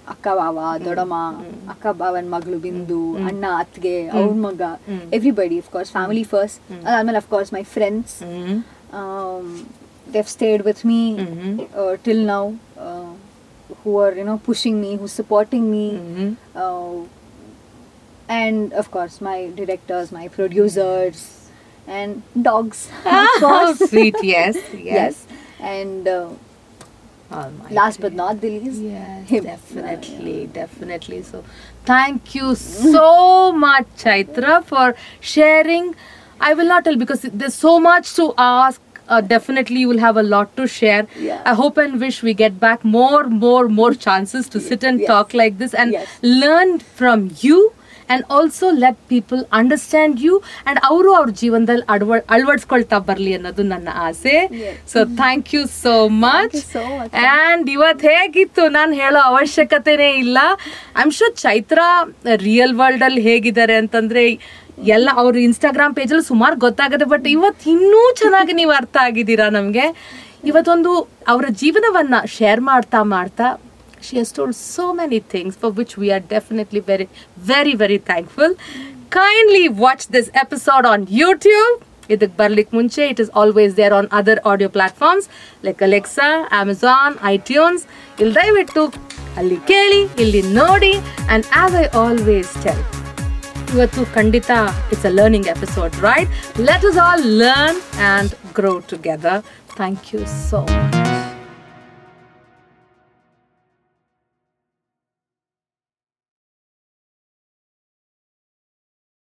ಅಕ್ಕ ಬಾವ ದೊಡ್ಡಮ್ಮ ಅಕ್ಕ ಬಾವನ್ ಮಗಳು ಬಿಂದು ಅಣ್ಣ ಅತ್ಗೆ ಅವ್ರ ಮಗ everybody of course family first ಅದಾದ್ಮೇಲೆ of course my friends hmm they've stayed with me Mhm. uh, till now uh, who are you know pushing me who's supporting me Mhm. uh, and of course my directors my producers and dogs of Oh, course sweet. Yes. Yes. yes and uh, Almighty. last but not the least Yes, him. definitely, definitely. So, thank you so much, Chaitra, for sharing. I will not tell because there's so much to ask. Uh, definitely, you will have a lot to share. Yeah. I hope and wish we get back more, more, more chances to sit and Yes. talk like this and Yes. learn from you. And also let people understand you and ಅವರು ಅವ್ರ ಜೀವನದಲ್ಲಿ ಅಳವ ಅಳವಡಿಸ್ಕೊಳ್ತಾ ಬರಲಿ ಅನ್ನೋದು ನನ್ನ ಆಸೆ Yes. So thank you so much you so much. And ಇವತ್ತು ಹೇಗಿತ್ತು ನಾನು ಹೇಳೋ ಅವಶ್ಯಕತೆನೇ ಇಲ್ಲ I'm sure Chaitra real world ಅಲ್ಲಿ ಹೇಗಿದ್ದಾರೆ ಅಂತಂದ್ರೆ ಎಲ್ಲ ಅವ್ರ ಇನ್ಸ್ಟಾಗ್ರಾಮ್ ಪೇಜಲ್ಲಿ ಸುಮಾರು ಗೊತ್ತಾಗದೆ ಬಟ್ ಇವತ್ತು ಇನ್ನೂ ಚೆನ್ನಾಗಿ ನೀವು ಅರ್ಥ ಆಗಿದ್ದೀರಾ ನಮಗೆ ಇವತ್ತೊಂದು ಅವರ ಜೀವನವನ್ನ ಶೇರ್ ಮಾಡ್ತಾ ಮಾಡ್ತಾ she has told so many things for which we are definitely very very very thankful kindly watch this episode on YouTube ಇದಕ್ಕೆ ಬರ್ಲಿಕ್ಕೆ ಮುಂಚೆ it is always there on other audio platforms like Alexa Amazon iTunes ಇಲ್ಲಿ ದಯವಿಟ್ಟು ಅಲ್ಲಿ ಕೇಳಿ ಇಲ್ಲಿ ನೋಡಿ and as I always tell ಇವತ್ತು ಖಂಡಿತ it's a learning episode right let us all learn and grow together thank you so much